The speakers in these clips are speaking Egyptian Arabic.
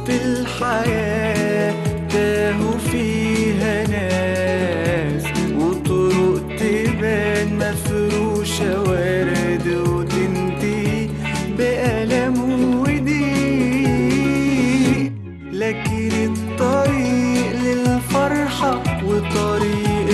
وسط الحياة تاهوا فيها ناس وطرق تبان مفروشة ورد وتنتهي بألم وضيق لكن الطريق للفرحة وطريق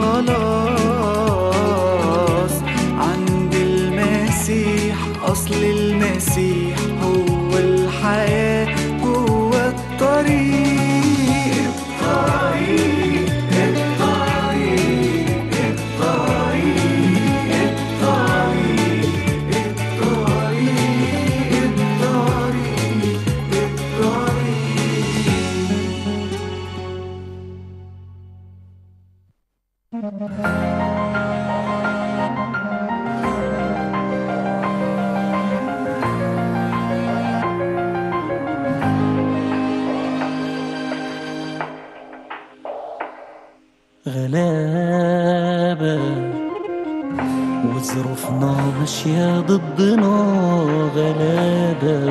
الخلاص عند المسيح أصل المسيح هو الحياة جوه الطريق الطريق الطريق الطريق الطريق الطريق الطريق الطريق غلابة وظروفنا ماشية ضدنا غلابة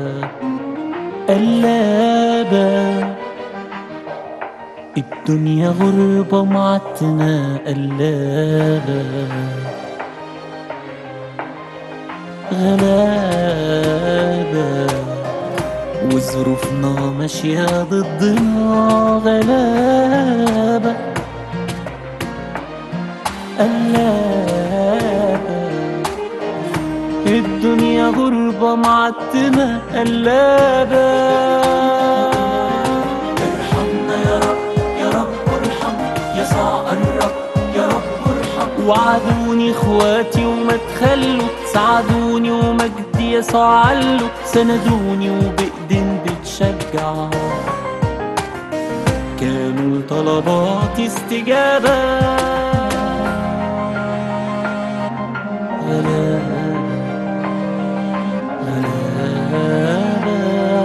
قلابة الدنيا غربة معتنا قلابة غلابة وظروفنا ماشية ضدنا غلابة قلابة الدنيا غربة معتمة قلابة ارحمنا يا رب يا رب ارحم يسوع قرب يا رب ارحم وعدوني اخواتي وما تخلوا ساعدوني ومجدي يسوع علوا سندوني وبإيدين بتشجع كانوا طلباتي استجابة غلابة غلابة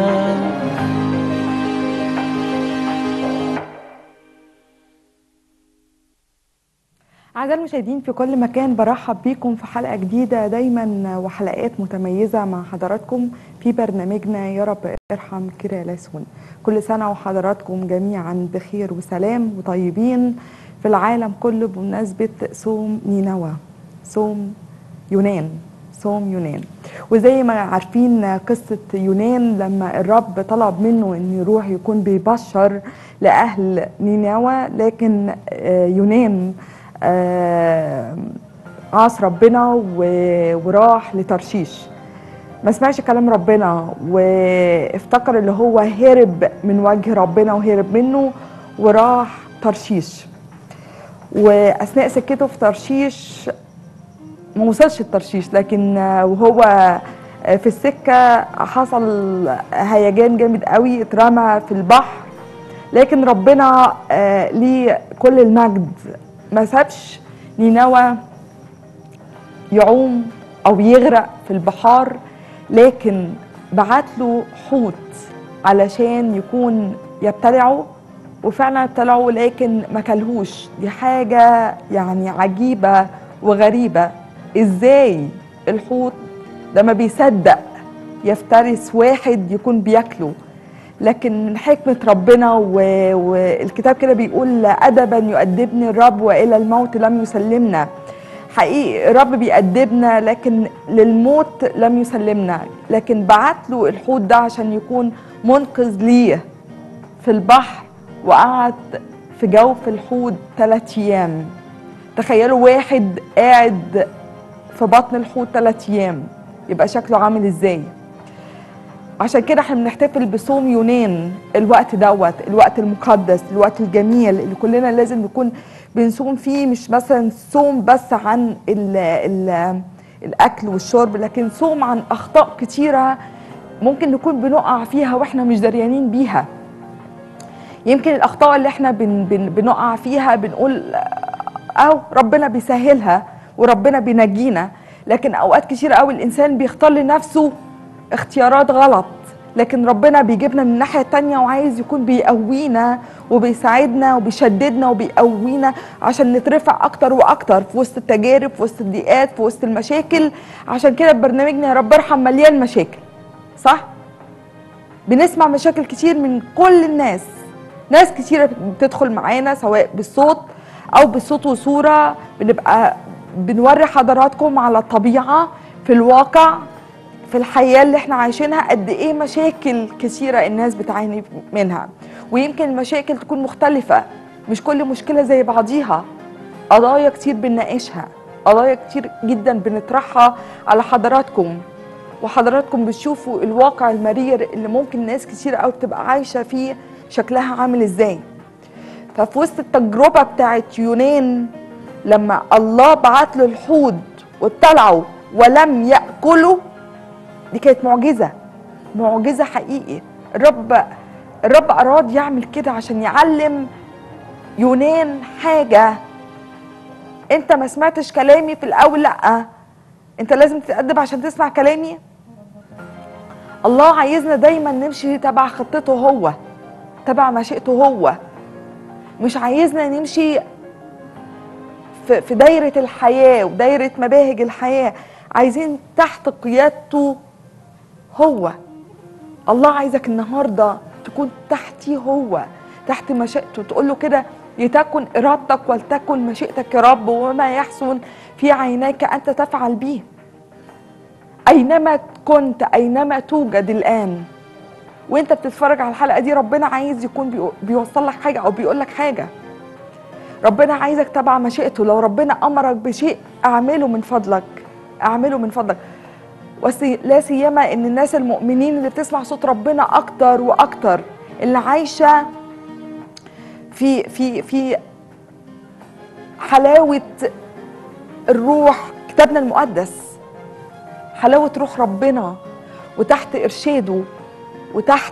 أعزائي المشاهدين في كل مكان برحب بيكم في حلقة جديدة دايما وحلقات متميزة مع حضراتكم في برنامجنا يا رب ارحم كرا لاسون كل سنة وحضراتكم جميعا بخير وسلام وطيبين في العالم كله بمناسبة صوم نينوى صوم يونان صوم يونان وزي ما عارفين قصة يونان لما الرب طلب منه ان يروح يكون بيبشر لأهل نينوى لكن آه، يونان آه، عاص ربنا و- وراح لترشيش ما سمعش كلام ربنا وافتكر اللي هو هرب من وجه ربنا وهرب منه وراح ترشيش واثناء سكته في ترشيش ما وصلش الترشيش لكن آه، وهو آه، في السكه حصل هيجان جامد قوي اترمى في البحر لكن ربنا آه، ليه كل المجد ما سابش نينوى يعوم او يغرق في البحار لكن بعت له حوت علشان يكون يبتلعه وفعلا ابتلعه لكن ما كلهوش دي حاجة يعني عجيبة وغريبة ازاي الحوت ده ما بيصدق يفترس واحد يكون بياكله لكن من حكمة ربنا و- والكتاب كده بيقول أدبا يؤدبني الرب وإلى الموت لم يسلمنا حقيقي الرب بيأدبنا لكن للموت لم يسلمنا لكن بعت له الحوت ده عشان يكون منقذ ليه في البحر وقعد في جوف الحوت ثلاث أيام تخيلوا واحد قاعد في بطن الحوت ثلاث أيام يبقى شكله عامل ازاي عشان كده احنا بنحتفل بصوم يونان الوقت دوت الوقت المقدس الوقت الجميل اللي كلنا لازم نكون بنصوم فيه مش مثلا صوم بس عن ال ال الاكل والشرب لكن صوم عن اخطاء كتيره ممكن نكون بنقع فيها واحنا مش دريانين بيها يمكن الاخطاء اللي احنا بن بن بنقع فيها بنقول او ربنا بيسهلها وربنا بينجينا لكن اوقات كتير قوي الانسان بيختار لنفسه اختيارات غلط لكن ربنا بيجيبنا من الناحيه التانية وعايز يكون بيقوينا وبيساعدنا وبيشددنا وبيقوينا عشان نترفع اكتر واكتر في وسط التجارب في وسط الضيقات في وسط المشاكل عشان كده برنامجنا يا رب ارحم مليان مشاكل صح بنسمع مشاكل كتير من كل الناس ناس كتيرة بتدخل معانا سواء بالصوت أو بالصوت وصورة بنبقى بنوري حضراتكم على الطبيعة في الواقع في الحياة اللي احنا عايشينها قد ايه مشاكل كثيرة الناس بتعاني منها ويمكن المشاكل تكون مختلفة مش كل مشكلة زي بعضيها قضايا كتير بنناقشها قضايا كتير جدا بنطرحها على حضراتكم وحضراتكم بتشوفوا الواقع المرير اللي ممكن ناس كتير قوي بتبقى عايشة فيه شكلها عامل ازاي ففي وسط التجربة بتاعت يونان لما الله بعت له الحوت وابتلعه ولم يأكله دي كانت معجزة معجزة حقيقي الرب الرب أراد يعمل كده عشان يعلم يونان حاجة انت ما سمعتش كلامي في الأول لأ انت لازم تتأدب عشان تسمع كلامي الله عايزنا دايما نمشي تبع خطته هو تبع مشيئته هو مش عايزنا نمشي في في دايرة الحياة ودايرة مباهج الحياة عايزين تحت قيادته هو الله عايزك النهارده تكون تحتي هو تحت مشيئته تقول له كده لتكن ارادتك ولتكن مشيئتك يا رب وما يحسن في عينيك انت تفعل به اينما كنت اينما توجد الان وانت بتتفرج على الحلقه دي ربنا عايز يكون بيو- بيوصل لك حاجه او بيقول لك حاجه ربنا عايزك تبع مشيئته لو ربنا امرك بشيء اعمله من فضلك اعمله من فضلك وسي لا سيما ان الناس المؤمنين اللي بتسمع صوت ربنا اكتر واكتر اللي عايشه في في في حلاوه الروح كتابنا المقدس حلاوه روح ربنا وتحت ارشاده وتحت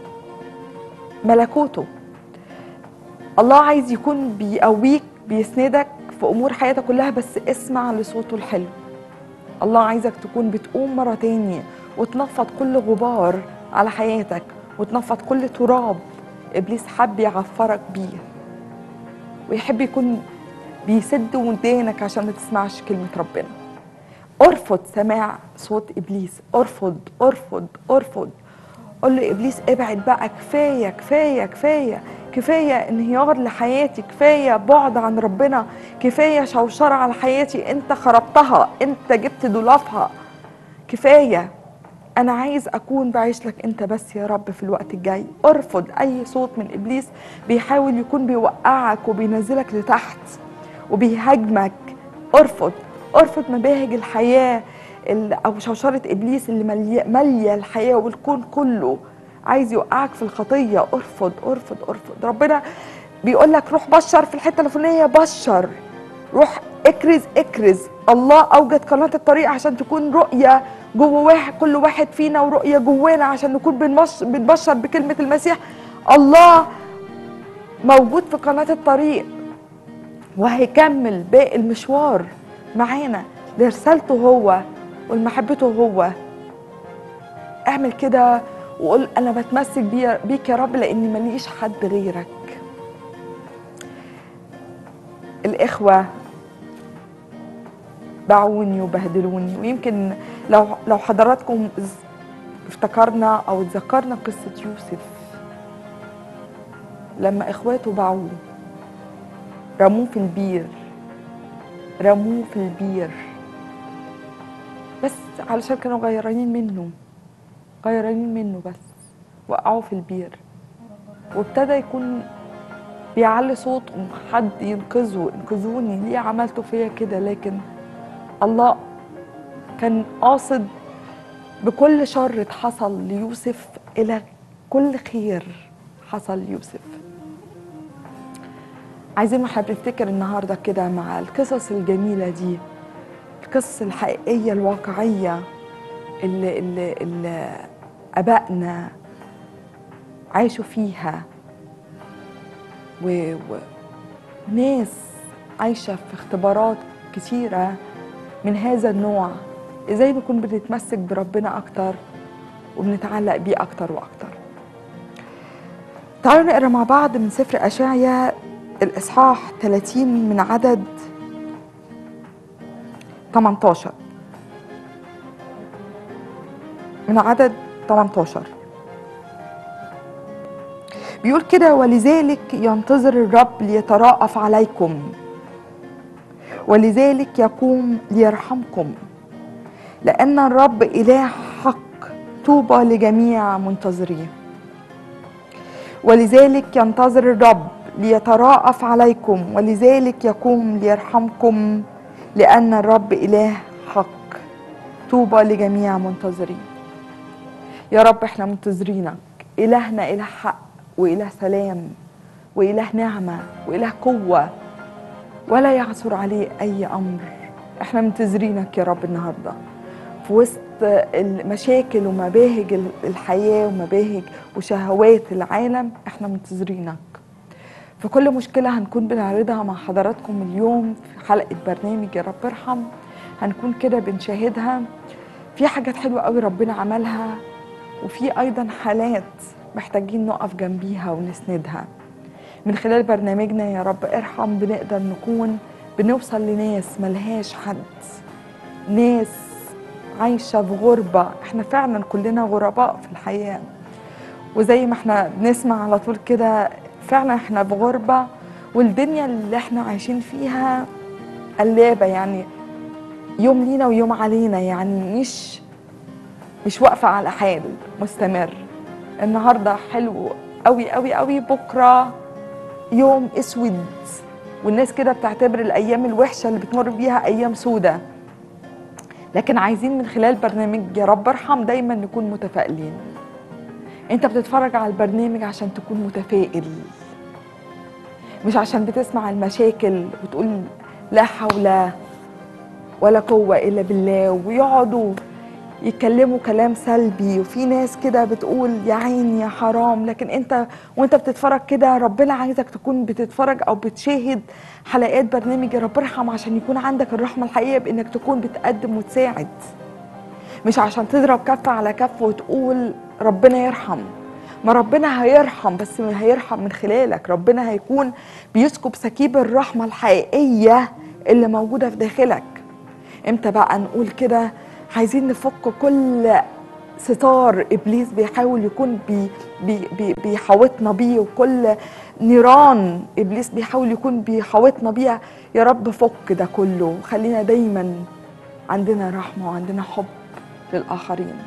ملكوته الله عايز يكون بيقويك بيسندك في امور حياتك كلها بس اسمع لصوته الحلو الله عايزك تكون بتقوم مرة تاني وتنفض كل غبار على حياتك وتنفض كل تراب إبليس حب يعفرك بيه ويحب يكون بيسد ودانك عشان ما تسمعش كلمة ربنا ارفض سماع صوت إبليس ارفض ارفض ارفض قول له إبليس ابعد بقى كفاية كفاية كفاية كفاية انهيار لحياتي كفاية بعد عن ربنا كفاية شوشرة على حياتي انت خربتها انت جبت ضلافها كفاية انا عايز اكون بعيش لك انت بس يا رب في الوقت الجاي ارفض اي صوت من ابليس بيحاول يكون بيوقعك وبينزلك لتحت وبيهاجمك ارفض ارفض مباهج الحياة ال- او شوشرة ابليس اللي مالية مالية الحياة والكون كله عايز يوقعك في الخطية ارفض ارفض ارفض ربنا بيقول لك روح بشر في الحتة الفلانية بشر روح اكرز اكرز الله اوجد قناه الطريق عشان تكون رؤيه جوه واحد كل واحد فينا ورؤيه جوانا عشان نكون بنمش بنبشر بكلمه المسيح الله موجود في قناه الطريق وهيكمل باقي المشوار معانا لرسالته هو ولمحبته هو اعمل كده وقول انا بتمسك بي- بيك يا رب لاني ماليش حد غيرك الاخوه باعوني وبهدلوني ويمكن لو لو حضراتكم ز- افتكرنا او اتذكرنا قصه يوسف لما اخواته باعوه رموه في البير رموه في البير بس علشان كانوا غيرانين منه غيرانين منه بس وقعوه في البير وابتدى يكون بيعلي صوته حد ينقذه انقذوني ليه عملتوا فيا كده لكن الله كان قاصد بكل شر حصل ليوسف الى كل خير حصل ليوسف عايزين واحنا بنفتكر النهارده كده مع القصص الجميله دي القصص الحقيقيه الواقعيه اللي اللي, اللي ابائنا عاشوا فيها و... و... ناس عايشه في اختبارات كتيره من هذا النوع ازاي نكون بنتمسك بربنا اكتر وبنتعلق بيه اكتر واكتر تعالوا نقرا مع بعض من سفر اشعيا الاصحاح 30 من عدد 18 من عدد 18 بيقول كده ولذلك ينتظر الرب ليتراءف عليكم ولذلك يقوم ليرحمكم لأن الرب إله حق طوبى لجميع منتظريه ولذلك ينتظر الرب ليتراءف عليكم ولذلك يقوم ليرحمكم لأن الرب إله حق طوبى لجميع منتظرين يا رب احنا منتظرينك إلهنا إله حق وإله سلام وإله نعمة وإله قوة ولا يعثر عليه أي أمر احنا منتظرينك يا رب النهارده في وسط المشاكل ومباهج الحياة ومباهج وشهوات العالم احنا منتظرينك في كل مشكلة هنكون بنعرضها مع حضراتكم اليوم في حلقة برنامج يا رب ارحم هنكون كده بنشاهدها في حاجات حلوة قوي ربنا عملها وفي أيضا حالات محتاجين نقف جنبيها ونسندها من خلال برنامجنا يا رب ارحم بنقدر نكون بنوصل لناس ملهاش حد ناس عايشة في غربة احنا فعلا كلنا غرباء في الحياة وزي ما احنا بنسمع على طول كده فعلا احنا في غربة والدنيا اللي احنا عايشين فيها قلابة يعني يوم لينا ويوم علينا يعني مش مش واقفة على حال مستمر النهاردة حلو قوي قوي قوي بكرة يوم اسود والناس كده بتعتبر الايام الوحشة اللي بتمر بيها ايام سودة لكن عايزين من خلال برنامج يا رب ارحم دايما نكون متفائلين انت بتتفرج على البرنامج عشان تكون متفائل مش عشان بتسمع المشاكل وتقول لا حول ولا قوة إلا بالله ويقعدوا يتكلموا كلام سلبي وفي ناس كده بتقول يا عيني يا حرام لكن انت وانت بتتفرج كده ربنا عايزك تكون بتتفرج او بتشاهد حلقات برنامج يا رب ارحم عشان يكون عندك الرحمة الحقيقية بانك تكون بتقدم وتساعد مش عشان تضرب كف على كف وتقول ربنا يرحم ما ربنا هيرحم بس هيرحم من خلالك ربنا هيكون بيسكب سكيب الرحمة الحقيقية اللي موجودة في داخلك امتى بقى نقول كده عايزين نفك كل ستار ابليس بيحاول يكون بي بي بي بيحاوطنا بيه وكل نيران ابليس بيحاول يكون بيحاوطنا بيها يا رب فك ده كله خلينا دايما عندنا رحمه وعندنا حب للاخرين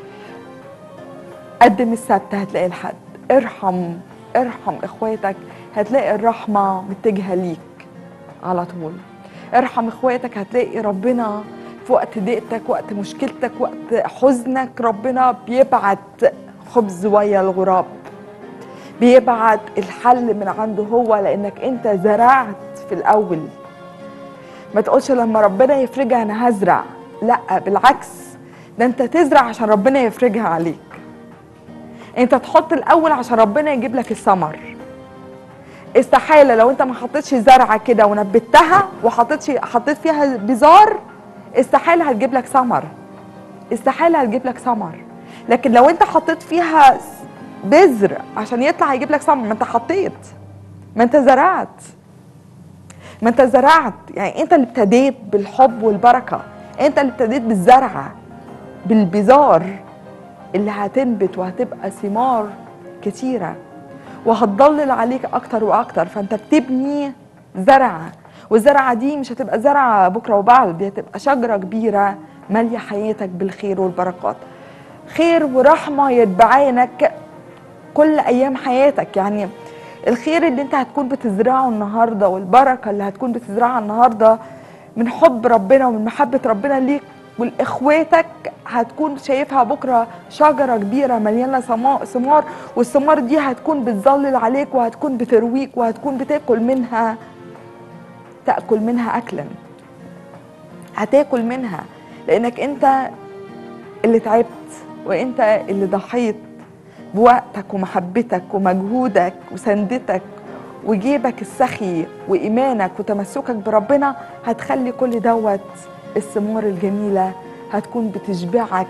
قدم السبت هتلاقي الحد ارحم ارحم اخواتك هتلاقي الرحمه متجهه ليك على طول ارحم اخواتك هتلاقي ربنا في وقت ضيقتك وقت مشكلتك وقت حزنك ربنا بيبعت خبز ويا الغراب بيبعت الحل من عنده هو لانك انت زرعت في الاول ما تقولش لما ربنا يفرجها انا هزرع لا بالعكس ده انت تزرع عشان ربنا يفرجها عليك انت تحط الاول عشان ربنا يجيب لك الثمر استحاله لو انت ما حطيتش زرعه كده ونبتها وحطيتش حطيت فيها بذار استحاله هتجيب لك ثمر استحاله هتجيب لك ثمر لكن لو انت حطيت فيها بذر عشان يطلع يجيب لك ثمر ما انت حطيت ما انت زرعت ما انت زرعت يعني انت اللي ابتديت بالحب والبركه انت اللي ابتديت بالزرعه بالبذار اللي هتنبت وهتبقى ثمار كتيره وهتضلل عليك اكتر واكتر فانت بتبني زرعه والزرعه دي مش هتبقى زرعه بكره وبعد دي هتبقى شجره كبيره ماليه حياتك بالخير والبركات خير ورحمه يتبعانك كل ايام حياتك يعني الخير اللي انت هتكون بتزرعه النهارده والبركه اللي هتكون بتزرعها النهارده من حب ربنا ومن محبه ربنا ليك ولاخواتك هتكون شايفها بكره شجره كبيره مليانه ثما- ثمار والثمار دي هتكون بتظلل عليك وهتكون بترويك وهتكون بتاكل منها تاكل منها اكلا هتاكل منها لانك انت اللي تعبت وانت اللي ضحيت بوقتك ومحبتك ومجهودك وسندتك وجيبك السخي وإيمانك وتمسكك بربنا هتخلي كل دوت الثمار الجميلة هتكون بتشبعك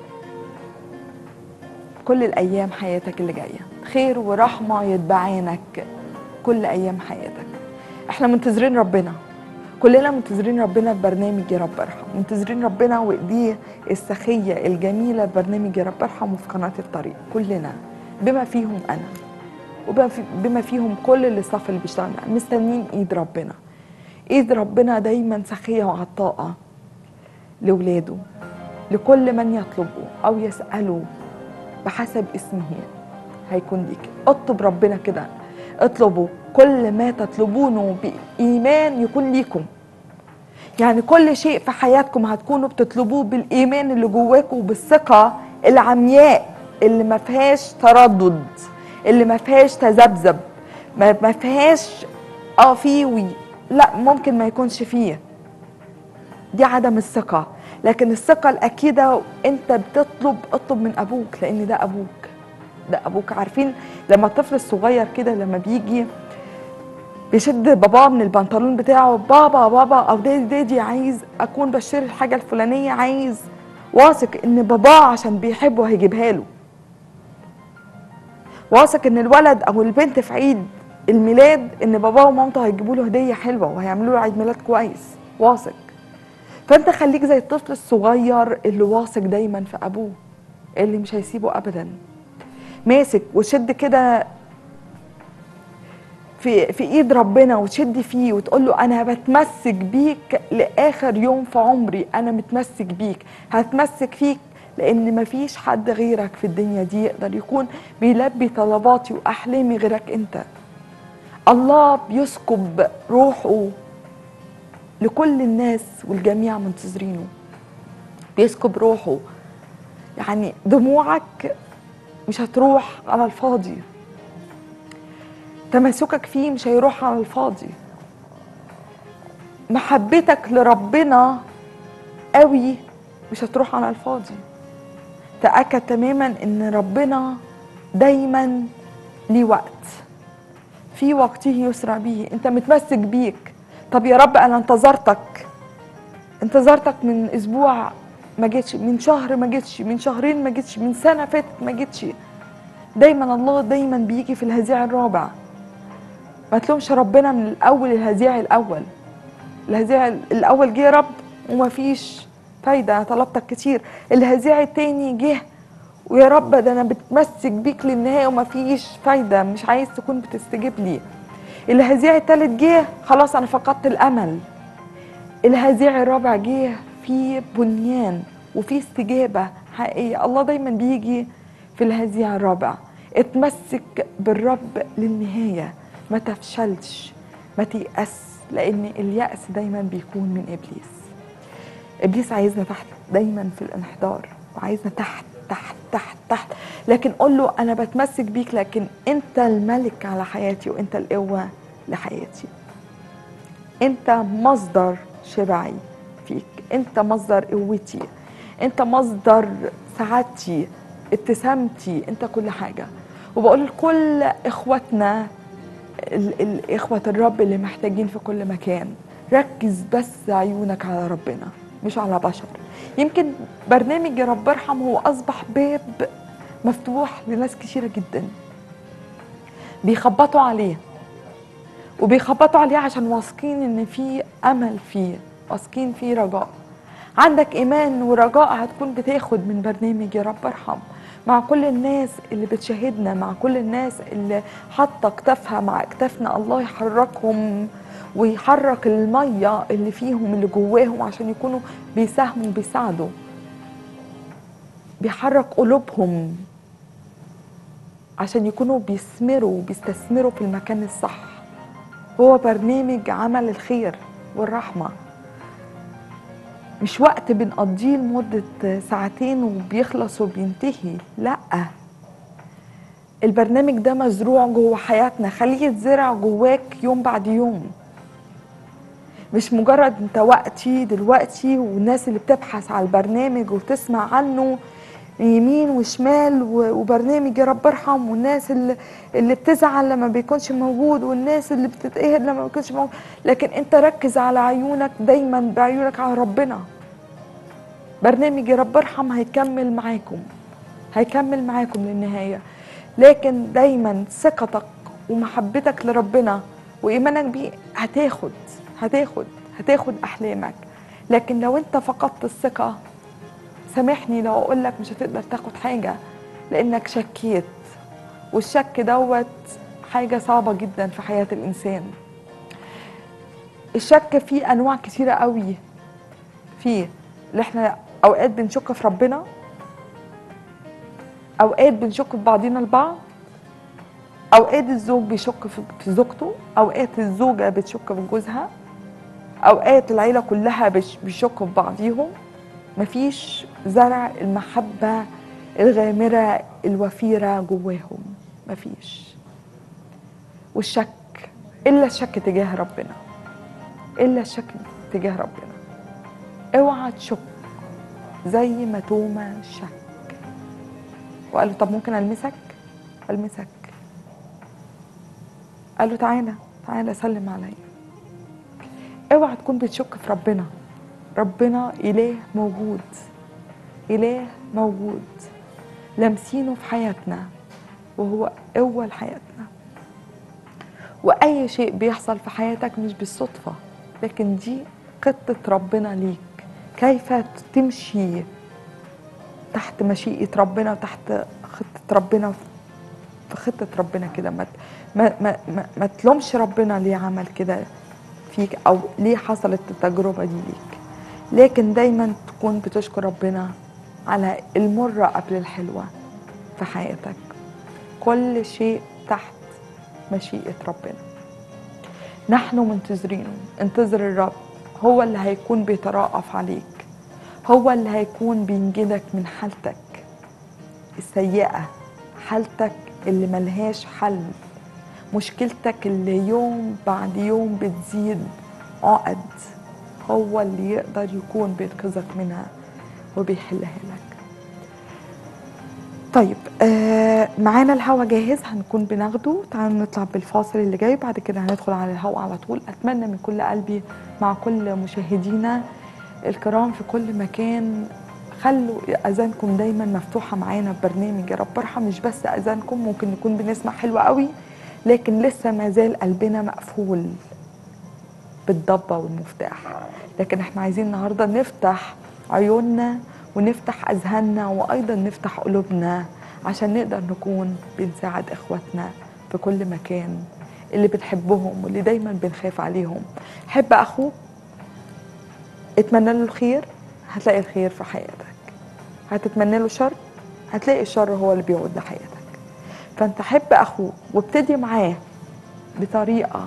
كل الأيام حياتك اللي جاية خير ورحمة يتبعانك كل أيام حياتك احنا منتظرين ربنا كلنا منتظرين ربنا في برنامج يا رب ارحم منتظرين ربنا وايديه السخيه الجميله في برنامج يا رب ارحم وفي قناه الطريق كلنا بما فيهم انا وبما في- بما فيهم كل اللي الصف اللي بيشتغل معاه مستنيين ايد ربنا ايد ربنا دايما سخيه وعطاءه لاولاده لكل من يطلبه او يساله بحسب اسمه هيكون ليك اطلب ربنا كده اطلبوا كل ما تطلبونه بايمان يكون ليكم يعني كل شيء في حياتكم هتكونوا بتطلبوه بالايمان اللي جواكم وبالثقه العمياء اللي ما فيهاش تردد اللي ما فيهاش تذبذب ما ما فيهاش اه في وي لا ممكن ما يكونش فيه دي عدم الثقه لكن الثقه الاكيده انت بتطلب اطلب من ابوك لان ده ابوك ده ابوك عارفين لما الطفل الصغير كده لما بيجي بيشد باباه من البنطلون بتاعه بابا بابا او دادي دادي عايز اكون بشتري الحاجه الفلانيه عايز واثق ان باباه عشان بيحبه هيجيبها له واثق ان الولد او البنت في عيد الميلاد ان باباه ومامته هيجيبوا له هديه حلوه وهيعملوا له عيد ميلاد كويس واثق فانت خليك زي الطفل الصغير اللي واثق دايما في ابوه اللي مش هيسيبه ابدا ماسك وشد كده في في ايد ربنا وتشد فيه وتقول له انا بتمسك بيك لاخر يوم في عمري انا متمسك بيك هتمسك فيك لان مفيش حد غيرك في الدنيا دي يقدر يكون بيلبي طلباتي واحلامي غيرك انت الله بيسكب روحه لكل الناس والجميع منتظرينه بيسكب روحه يعني دموعك مش هتروح على الفاضي تمسكك فيه مش هيروح على الفاضي محبتك لربنا قوي مش هتروح على الفاضي تأكد تماما ان ربنا دايما ليه وقت في وقته يسرع به انت متمسك بيك طب يا رب انا انتظرتك انتظرتك من اسبوع ما جيتش من شهر ما جيتش من شهرين ما جيتش من سنه فاتت ما جيتش دايما الله دايما بيجي في الهزيع الرابع ما تلومش ربنا من الاول الهزيع الاول الهزيع الاول جه يا رب وما فيش فايده انا طلبتك كتير الهزيع التاني جه ويا رب ده انا بتمسك بيك للنهايه وما فيش فايده مش عايز تكون بتستجيب لي الهزيع التالت جه خلاص انا فقدت الامل الهزيع الرابع جه في بنيان وفي استجابه حقيقيه الله دايما بيجي في الهزيع الرابع اتمسك بالرب للنهايه ما تفشلش ما تيأس لان اليأس دايما بيكون من ابليس ابليس عايزنا تحت دايما في الانحدار وعايزنا تحت تحت تحت تحت لكن قول له انا بتمسك بيك لكن انت الملك على حياتي وانت القوه لحياتي انت مصدر شبعي فيك انت مصدر قوتي انت مصدر سعادتي ابتسامتي انت كل حاجه وبقول لكل اخواتنا ال- ال- اخوه الرب اللي محتاجين في كل مكان ركز بس عيونك على ربنا مش على بشر يمكن برنامج يا رب ارحم هو اصبح باب مفتوح لناس كثيره جدا بيخبطوا عليه وبيخبطوا عليه عشان واثقين ان في امل فيه واثقين في رجاء عندك ايمان ورجاء هتكون بتاخد من برنامج يا رب ارحم مع كل الناس اللي بتشاهدنا مع كل الناس اللي حاطه كتافها مع كتافنا الله يحركهم ويحرك الميه اللي فيهم اللي جواهم عشان يكونوا بيساهموا بيساعدوا بيحرك قلوبهم عشان يكونوا بيثمروا وبيستثمروا في المكان الصح هو برنامج عمل الخير والرحمة مش وقت بنقضيه لمدة ساعتين وبيخلص وبينتهي لأ البرنامج ده مزروع جوه حياتنا خليه يتزرع جواك يوم بعد يوم مش مجرد انت وقتي دلوقتي والناس اللي بتبحث على البرنامج وتسمع عنه يمين وشمال و- وبرنامج يا رب ارحم والناس اللي, اللي بتزعل لما بيكونش موجود والناس اللي بتتقهر لما بيكونش موجود لكن انت ركز على عيونك دايما بعيونك على ربنا برنامج يا رب ارحم هيكمل معاكم هيكمل معاكم للنهاية لكن دايما ثقتك ومحبتك لربنا وإيمانك بيه هتاخد هتاخد هتاخد أحلامك لكن لو أنت فقدت الثقة سامحني لو أقول لك مش هتقدر تاخد حاجة لأنك شكيت والشك دوت حاجة صعبة جدا في حياة الإنسان الشك فيه أنواع كتيرة قوي فيه اللي احنا أوقات بنشك في ربنا أوقات بنشك في بعضينا البعض أوقات الزوج بيشك في في زوجته أوقات الزوجة بتشك في جوزها أوقات العيلة كلها بش- بيشكوا في بعضيهم مفيش زرع المحبة الغامرة الوفيرة جواهم مفيش والشك إلا الشك تجاه ربنا إلا الشك تجاه ربنا اوعى تشك زي ما توما شك وقال له طب ممكن ألمسك ألمسك قال له تعالى تعالى سلم عليا اوعى تكون بتشك في ربنا ربنا إله موجود إله موجود لامسينه في حياتنا وهو أول حياتنا وأي شيء بيحصل في حياتك مش بالصدفة لكن دي خطة ربنا ليك كيف تمشي تحت مشيئة ربنا وتحت خطة ربنا في خطة ربنا كده ما ما ما ما, ما تلومش ربنا ليه عمل كده فيك او ليه حصلت التجربة دي ليك لكن دايما تكون بتشكر ربنا على المرة قبل الحلوة في حياتك كل شيء تحت مشيئة ربنا نحن منتظرينه انتظر الرب هو اللي هيكون بيتراءف عليك هو اللي هيكون بينجدك من حالتك السيئة حالتك اللي ملهاش حل مشكلتك اللي يوم بعد يوم بتزيد عقد هو اللي يقدر يكون بينقذك منها وبيحلها لك طيب آه معانا الهوا جاهز هنكون بناخده تعالوا نطلع بالفاصل اللي جاي بعد كده هندخل على الهوا على طول اتمنى من كل قلبي مع كل مشاهدينا الكرام في كل مكان خلوا اذانكم دايما مفتوحه معانا في برنامج يا رب ارحم مش بس اذانكم ممكن نكون بنسمع حلو قوي لكن لسه ما زال قلبنا مقفول بالضبه والمفتاح لكن احنا عايزين النهارده نفتح عيوننا ونفتح اذهاننا وايضا نفتح قلوبنا عشان نقدر نكون بنساعد اخواتنا في كل مكان اللي بنحبهم واللي دايما بنخاف عليهم حب اخوك اتمنى له الخير هتلاقي الخير في حياتك هتتمنى له شر هتلاقي الشر هو اللي بيعود لحياتك فانت حب اخوك وابتدي معاه بطريقه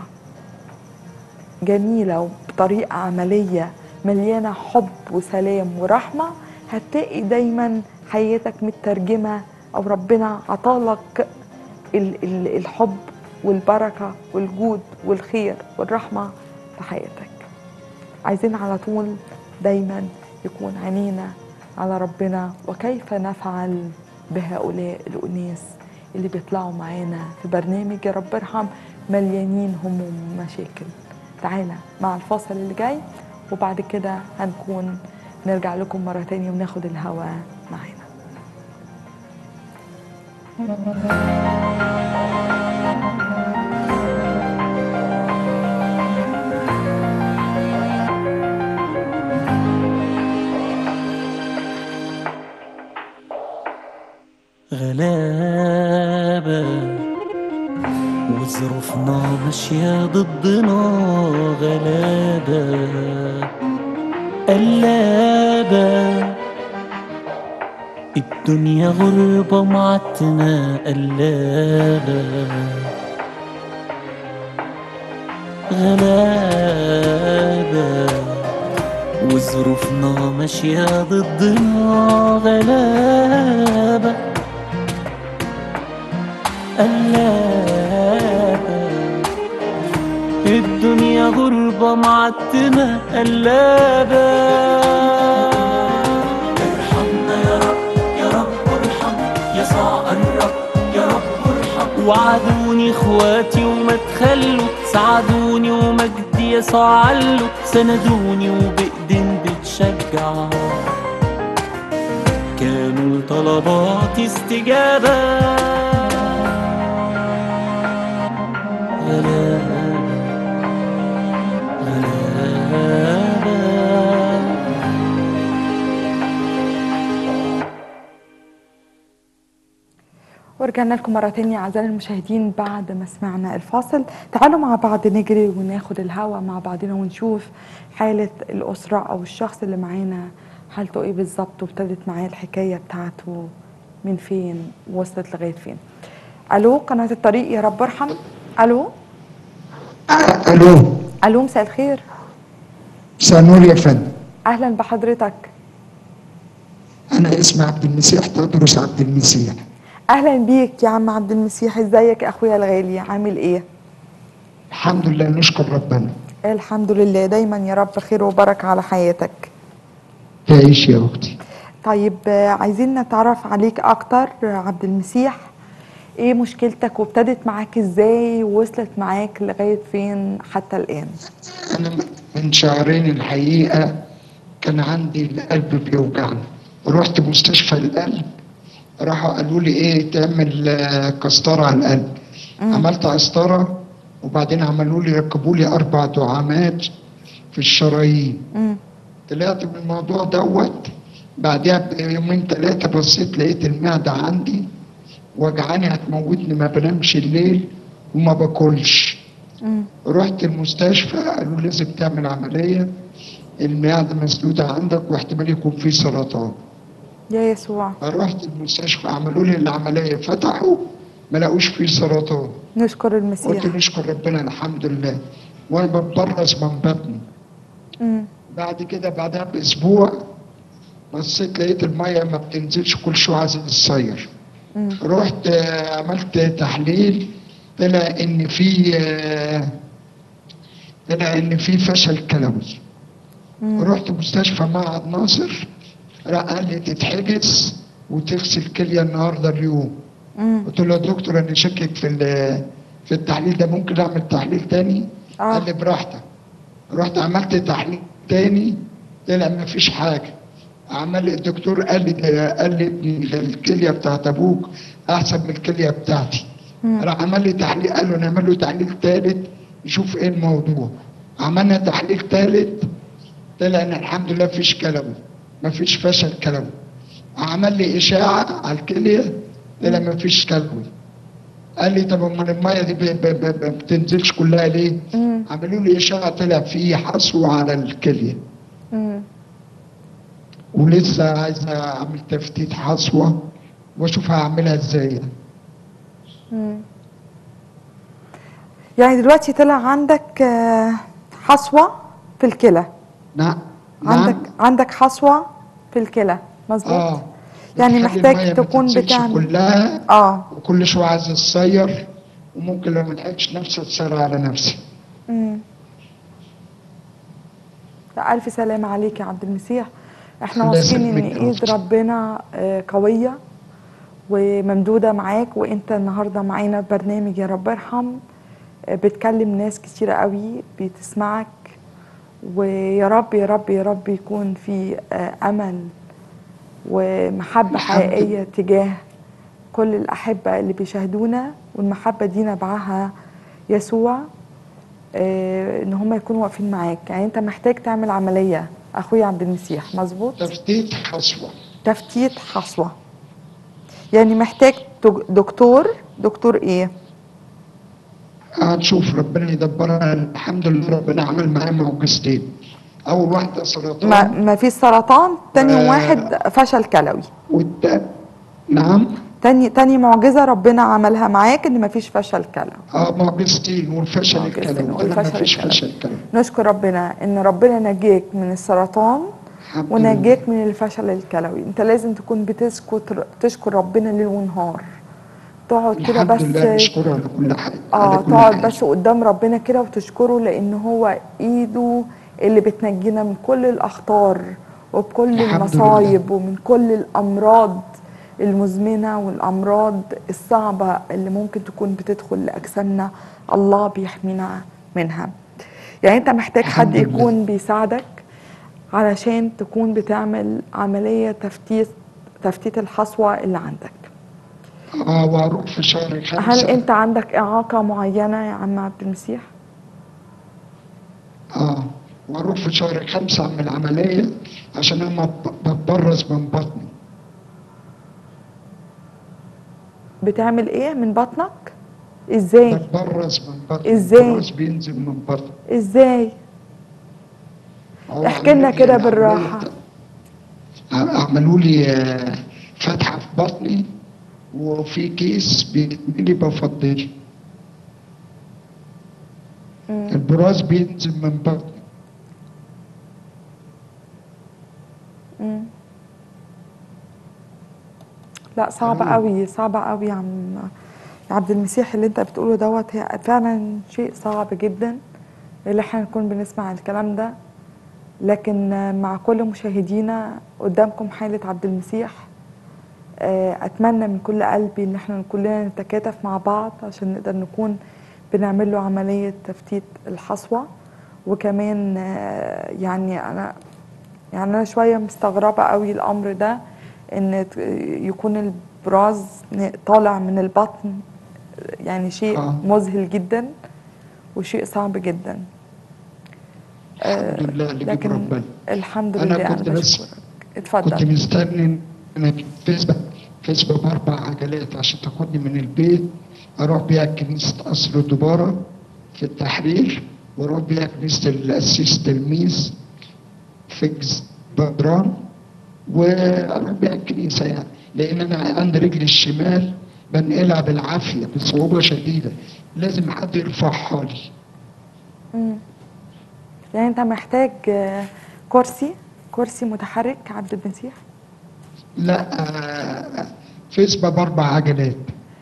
جميله وبطريقه عمليه مليانه حب وسلام ورحمه هتلاقي دايما حياتك مترجمه او ربنا عطالك ال- ال- الحب والبركه والجود والخير والرحمه في حياتك عايزين على طول دايما يكون عينينا على ربنا وكيف نفعل بهؤلاء الأناس اللي بيطلعوا معانا في برنامج يا رب ارحم مليانين هموم ومشاكل تعالى مع الفاصل اللي جاي وبعد كده هنكون نرجع لكم مرة تانية وناخد الهوا معانا غلابة وظروفنا ماشية ضدنا غلابة قلابة الدنيا غربة معتنا قلابة غلابة وظروفنا ماشية ضدنا غلابة قلابة الدنيا غربة معتمة قلابة ارحمنا يا رب يا رب ارحم يسوع الرب يا رب ارحم وعدوني اخواتي وما تخلوا ساعدوني ومجدي يسوع علوا سندوني وبإيدين بتشجع كانوا طلباتي استجابة غلابة غلابة ورجعنا لكم مرة تانية أعزائي المشاهدين بعد ما سمعنا الفاصل تعالوا مع بعض نجري وناخد الهوا مع بعضنا ونشوف حالة الأسرة أو الشخص اللي معانا حالته إيه بالظبط وابتدت معاه الحكاية بتاعته من فين وصلت لغاية فين ألو قناة الطريق يا رب ارحم ألو الو ألو مساء الخير مساء النور يا فندم أهلا بحضرتك انا اسمي عبد المسيح تدرس عبد المسيح أهلا بيك يا عم عبد المسيح ازيك يا أخويا الغالي عامل إيه الحمد لله نشكر ربنا الحمد لله دايما يا رب خير وبركة على حياتك تعيش يا اختي طيب آه، عايزين نتعرف عليك اكتر آه، عبد المسيح ايه مشكلتك وابتدت معاك ازاي ووصلت معاك لغاية فين حتى الان انا من شهرين الحقيقه كان عندي القلب بيوجعني رحت مستشفى القلب راحوا قالوا لي ايه تعمل آه، قسطره على القلب عملت قسطره وبعدين عملوا لي ركبوا لي اربع دعامات في الشرايين مم. طلعت من الموضوع دوت بعدها بيومين ثلاثة بصيت لقيت المعدة عندي وجعاني هتموتني ما بنامش الليل وما باكلش مم. رحت المستشفى قالوا لازم تعمل عملية المعدة مسدودة عندك واحتمال يكون في سرطان يا يسوع فرحت المستشفى عملوا لي العملية فتحوا ما لقوش فيه سرطان نشكر المسيح قلت نشكر ربنا الحمد لله وانا بتبرز من بطني مم. بعد كده بعدها باسبوع بصيت لقيت الميه ما بتنزلش كل شويه عايزه تصير مم. رحت آه، عملت تحليل طلع ان في آه، طلع ان في فشل كلوي مم. رحت مستشفى معهد ناصر راح قال لي تتحجز وتغسل كليه النهارده اليوم مم. قلت له يا دكتور انا شاكك في ال- في التحليل ده ممكن اعمل تحليل تاني آه. قال لي براحتك رحت عملت تحليل تاني طلع ما فيش حاجه عمل الدكتور قال لي ده قال لي ابني ده الكليه بتاعت ابوك احسن من الكليه بتاعتي مم. راح عمل لي تحليل قال له نعمل له تحليل تالت نشوف ايه الموضوع عملنا تحليل تالت طلع ان الحمد لله مفيش كلوي مفيش فشل كلوي عمل لي اشاعه على الكليه طلع مفيش كلوي قال لي طب امال الميه دي ب- ب- ب- ما بتنزلش كلها ليه؟ مم. عملوا لي اشاعه طلع فيه حصوه على الكليه مم. ولسه عايز اعمل تفتيت حصوه واشوف هعملها ازاي مم. يعني دلوقتي طلع عندك آه، حصوة في الكلى نعم عندك عندك حصوة في الكلى مظبوط اه يعني بتخلي محتاج المية ما تكون تنزلش بتعمل كلها اه وكل شويه عايز تصير وممكن لو ما لحقتش نفسي اتصير على نفسي مم. لا ألف سلامة عليك يا عبد المسيح احنا الله واثقين ان يسلمك يا ايد أختي. ربنا آه، قوية وممدودة معاك وانت النهاردة معانا في برنامج يا رب ارحم آه، بتكلم ناس كتيرة قوي بتسمعك ويا رب يا رب يا رب يكون في آه، امل ومحبة الحمد لله. حقيقية تجاه كل الأحبة اللي بيشاهدونا والمحبة دي نبعها يسوع آه، ان هم يكونوا واقفين معاك يعني انت محتاج تعمل عمليه اخويا عبد المسيح مظبوط تفتيت حصوه تفتيت حصوه يعني محتاج دك- دكتور دكتور ايه هنشوف ربنا يدبرها الحمد لله ربنا عمل معايا معجزتين اول واحده سرطان ما, ما في سرطان تاني آه. واحد فشل كلوي والت... نعم تاني تاني معجزه ربنا عملها معاك ان ما فيش فشل كلوي اه معجزتين والفشل معجزتين الكلوي ما والفشل فيش الكلوي. فشل كلوي نشكر ربنا ان ربنا نجاك من السرطان الحمد ونجاك من الفشل الكلوي انت لازم تكون بتسكت تشكر ربنا ليل ونهار تقعد كده الحمد لله بس نشكره على كل حاجه اه على كل تقعد حاجة. بس قدام ربنا كده وتشكره لان هو ايده اللي بتنجينا من كل الاخطار وبكل الحمد المصايب ومن كل الامراض المزمنه والامراض الصعبه اللي ممكن تكون بتدخل لاجسامنا الله بيحمينا منها يعني انت محتاج حد الحمد لله. يكون بيساعدك علشان تكون بتعمل عمليه تفتيت تفتيت الحصوه اللي عندك اه واروح في شهر خمسة هل انت عندك اعاقه معينه يا عم عبد المسيح اه واروح في شهر خمسة اعمل عملية عشان انا ب- بتبرز من بطني بتعمل ايه من بطنك ازاي بتبرز من بطني إزاي؟ البراز بينزل من بطني ازاي هو احكي لنا عملوا لي كده العملية بالراحة. بتاع- عملوا لي آه، فتحة في بطني وفي كيس بيتملي بفضيه مم. البراز بينزل من بطني مم. لا صعب أيوة. قوي صعب قوي يا عم يا عبد المسيح اللي انت بتقوله دوت هي فعلا شيء صعب جدا اللي احنا نكون بنسمع الكلام ده لكن مع كل مشاهدينا قدامكم حالة عبد المسيح آه، اتمنى من كل قلبي ان احنا كلنا نتكاتف مع بعض عشان نقدر نكون بنعمل له عملية تفتيت الحصوة وكمان آه، يعني انا يعني انا شويه مستغربه قوي الامر ده ان ت- يكون البراز ن- طالع من البطن يعني شيء آه. مذهل جدا وشيء صعب جدا الحمد لله اللي بيجيب لكن ربنا الحمد أنا لله انا كنت بس- بشكرك كنت اتفضل مستني انا فيسبا فيسبا باربع عجلات عشان تاخدني من البيت اروح بيها كنيسه قصر دباره في التحرير واروح بيها كنيسه القسيس تلميذ فيكس بدران واروح بيها الكنيسه يعني لان انا عند رجلي الشمال بنقلها بالعافيه بصعوبه شديده لازم حد يرفعها لي مم. يعني انت محتاج آه، كرسي كرسي متحرك عبد المسيح لا آه، فيسبا باربع عجلات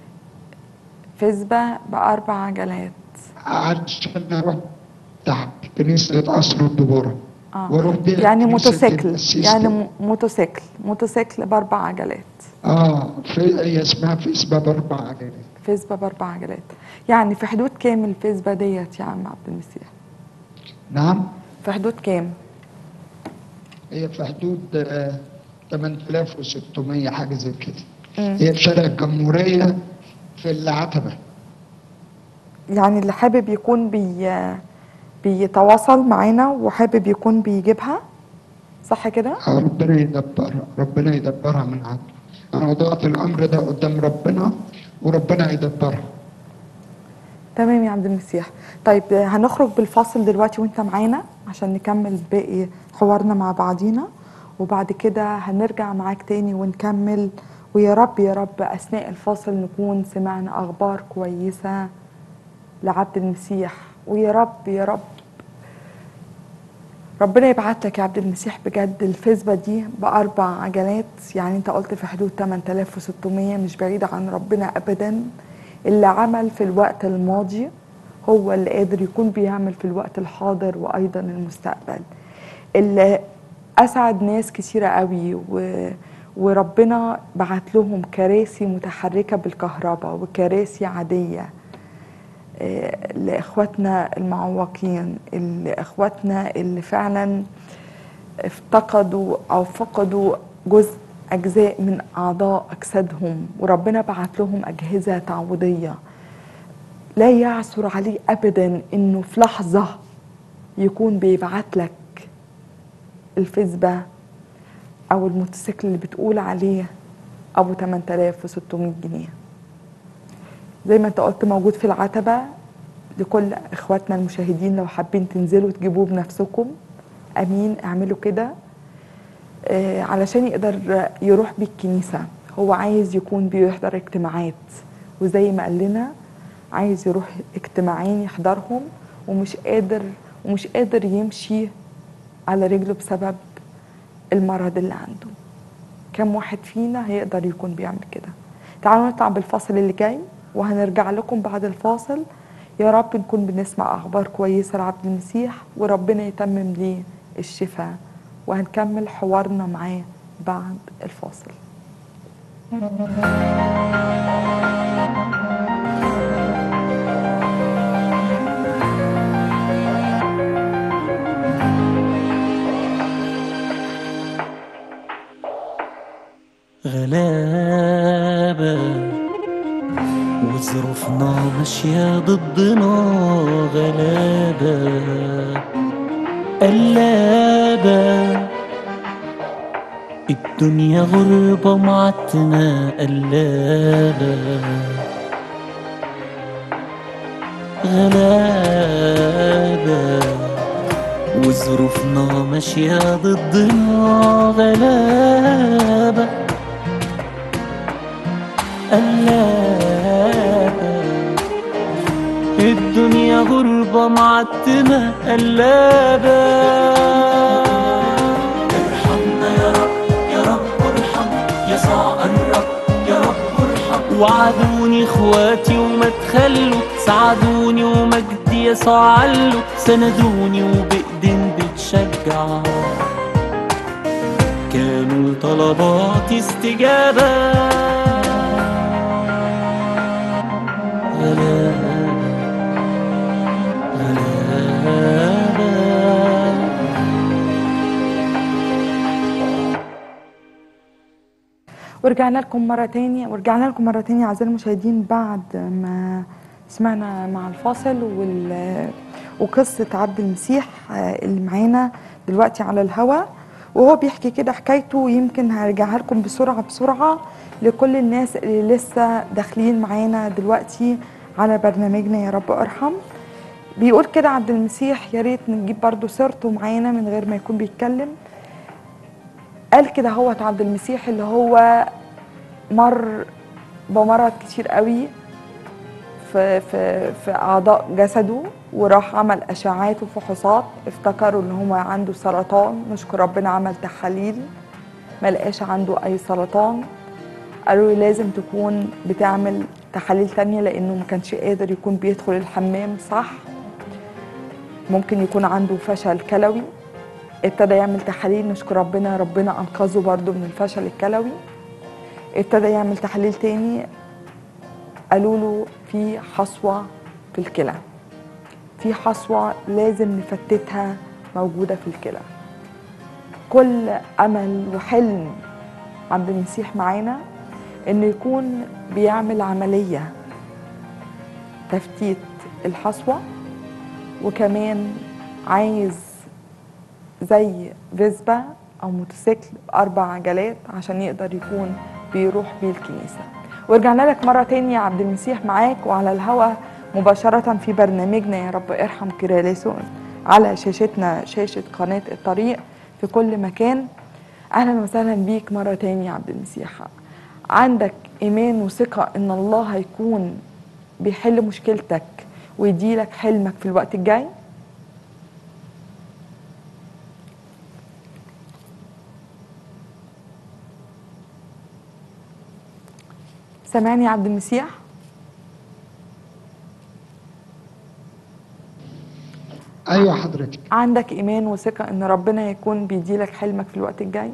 فيسبا باربع عجلات عشان اروح تحت كنيسه قصر الدباره اه واروح بيها يعني كنيسة موتوسيكل القسيس يعني تل- م- موتوسيكل موتوسيكل باربع عجلات اه في هي اسمها فيسبا باربع عجلات فيسبا باربع عجلات يعني في حدود كام الفيسبا ديت يا عم عبد المسيح نعم في حدود كام هي في حدود آه 8600 حاجه زي كده مم. هي في شارع الجمهوريه في العتبه يعني اللي حابب يكون بي بيتواصل معانا وحابب يكون بيجيبها صح كده آه، ربنا يدبرها ربنا يدبرها من عنده انا وضعت الامر ده قدام ربنا وربنا يدبرها تمام يا عبد المسيح طيب آه، هنخرج بالفاصل دلوقتي وانت معانا عشان نكمل باقي حوارنا مع بعضينا وبعد كده هنرجع معاك تاني ونكمل ويا رب يا رب اثناء الفاصل نكون سمعنا اخبار كويسه لعبد المسيح ويا رب يا رب ربنا يبعت لك يا عبد المسيح بجد الفيسبا دي بأربع عجلات يعني انت قلت في حدود 8600 مش بعيدة عن ربنا أبدا اللي عمل في الوقت الماضي هو اللي قادر يكون بيعمل في الوقت الحاضر وأيضا المستقبل اللي أسعد ناس كتيرة قوي و وربنا بعت لهم كراسي متحركة بالكهرباء وكراسي عادية آه، لاخواتنا المعوقين لاخواتنا اللي فعلا افتقدوا او فقدوا جزء اجزاء من اعضاء اجسادهم وربنا بعت لهم اجهزه تعويضيه لا يعثر عليه ابدا انه في لحظه يكون بيبعت لك الفيسبا او الموتوسيكل اللي بتقول عليه ابو 8600 جنيه زي ما انت قلت موجود في العتبة لكل اخواتنا المشاهدين لو حابين تنزلوا تجيبوه بنفسكم امين اعملوا كده آه علشان يقدر يروح بيه الكنيسة هو عايز يكون بيحضر اجتماعات وزي ما قال لنا عايز يروح اجتماعين يحضرهم ومش قادر ومش قادر يمشي على رجله بسبب المرض اللي عنده كم واحد فينا هيقدر يكون بيعمل كده تعالوا نطلع بالفاصل اللي جاي وهنرجع لكم بعد الفاصل يا رب نكون بنسمع اخبار كويسه لعبد المسيح وربنا يتمم ليه الشفاء وهنكمل حوارنا معاه بعد الفاصل غلابة وظروفنا ماشية ضدنا غلابة، قلابة الدنيا غربة معتمة قلابة غلابة وظروفنا ماشية ضدنا غلابة قلابة الدنيا غربة معتمة قلابة ارحمنا يا رب يا رب ارحم يسوع قرب يا رب ارحم وعدوني اخواتي وما تخلوا ساعدوني ومجدي يسوع علوا سندوني وبإيدين بتشجع كانوا لطلباتي استجابة غلابة غلابة ورجعنا لكم مرة تانية ورجعنا لكم مرة تانية أعزائي المشاهدين بعد ما سمعنا مع الفاصل وال... وقصة عبد المسيح آه، اللي معانا دلوقتي على الهوا وهو بيحكي كده حكايته يمكن هرجعها لكم بسرعة بسرعة لكل الناس اللي لسه داخلين معانا دلوقتي على برنامجنا يا رب ارحم بيقول كده عبد المسيح يا ريت نجيب برضو سيرته معانا من غير ما يكون بيتكلم قال كده هو عبد المسيح اللي هو مر بمرض كتير قوي في في في اعضاء جسده وراح عمل اشعاعات وفحوصات افتكروا ان هو عنده سرطان نشكر ربنا عمل تحاليل ما لقاش عنده اي سرطان قالوا له لازم تكون بتعمل تحاليل تانية لانه ما كانش قادر يكون بيدخل الحمام صح ممكن يكون عنده فشل كلوي ابتدى يعمل تحاليل نشكر ربنا ربنا انقذه برضه من الفشل الكلوي ابتدى يعمل تحاليل تاني قالوا له في حصوة في الكلى في حصوة لازم نفتتها موجودة في الكلى كل أمل وحلم عبد المسيح معانا إنه يكون بيعمل عملية تفتيت الحصوة وكمان عايز زي فيسبا او موتوسيكل باربع عجلات عشان يقدر يكون بيروح بيه الكنيسه ورجعنا لك مره تانية يا عبد المسيح معاك وعلى الهوا مباشره في برنامجنا يا رب ارحم كراليسون على شاشتنا شاشه قناه الطريق في كل مكان اهلا وسهلا بيك مره تانية يا عبد المسيح عندك ايمان وثقه ان الله هيكون بيحل مشكلتك ويديلك حلمك في الوقت الجاي سامعني يا عبد المسيح ايوه حضرتك عندك ايمان وثقه ان ربنا هيكون بيديلك حلمك في الوقت الجاي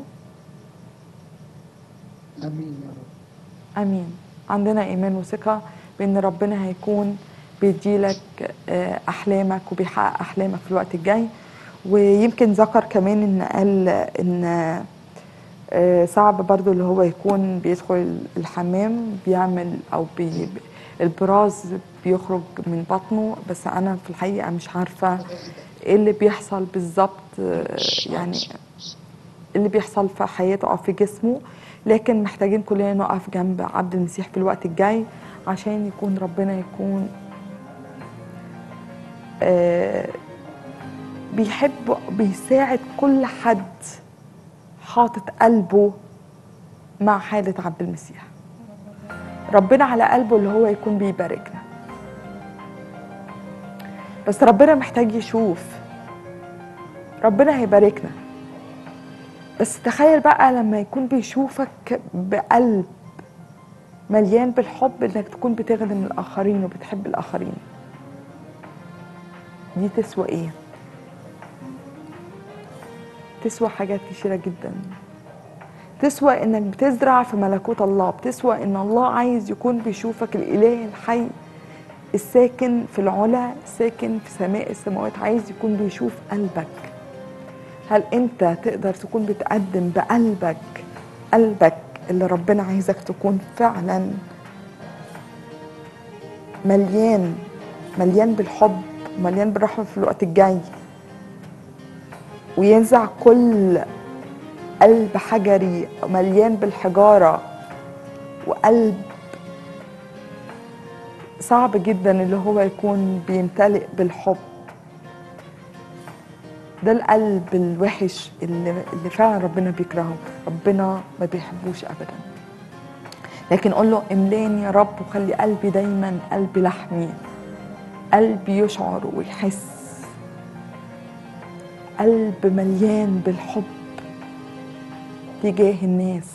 امين يا رب امين عندنا ايمان وثقه بان ربنا هيكون بيديلك آه، احلامك وبيحقق احلامك في الوقت الجاي ويمكن ذكر كمان ان قال ان آه، صعب برضو اللي هو يكون بيدخل الحمام بيعمل او بي البراز بيخرج من بطنه بس انا في الحقيقه مش عارفه ايه اللي بيحصل بالظبط آه، يعني اللي بيحصل في حياته او في جسمه لكن محتاجين كلنا نقف جنب عبد المسيح في الوقت الجاي عشان يكون ربنا يكون آه، بيحب بيساعد كل حد حاطط قلبه مع حالة عبد المسيح ربنا على قلبه اللي هو يكون بيباركنا بس ربنا محتاج يشوف ربنا هيباركنا بس تخيل بقى لما يكون بيشوفك بقلب مليان بالحب انك تكون بتخدم الاخرين وبتحب الاخرين دي تسوى ايه تسوى حاجات كتيرة جدا تسوى انك بتزرع في ملكوت الله بتسوى ان الله عايز يكون بيشوفك الاله الحي الساكن في العلا ساكن في سماء السماوات عايز يكون بيشوف قلبك هل انت تقدر تكون بتقدم بقلبك قلبك اللي ربنا عايزك تكون فعلا مليان مليان بالحب مليان بالرحمة في الوقت الجاي وينزع كل قلب حجري مليان بالحجارة وقلب صعب جدا اللي هو يكون بيمتلئ بالحب ده القلب الوحش اللي, اللي فعلا ربنا بيكرهه ربنا ما بيحبوش ابدا لكن قول له املاني يا رب وخلي قلبي دايما قلب لحمي قلب يشعر ويحس قلب مليان بالحب تجاه الناس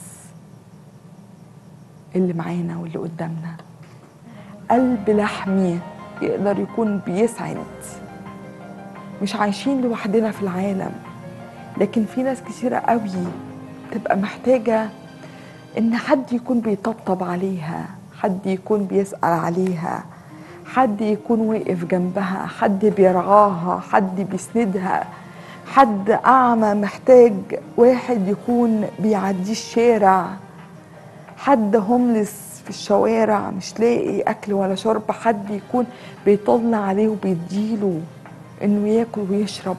اللي معانا واللي قدامنا قلب لحمي يقدر يكون بيسعد مش عايشين لوحدنا في العالم لكن في ناس كتيرة قوي تبقى محتاجة إن حد يكون بيطبطب عليها حد يكون بيسأل عليها حد يكون واقف جنبها حد بيرعاها حد بيسندها حد أعمى محتاج واحد يكون بيعديه الشارع حد هوملس في الشوارع مش لاقي أكل ولا شرب حد يكون بيطل عليه وبيديله إنه ياكل ويشرب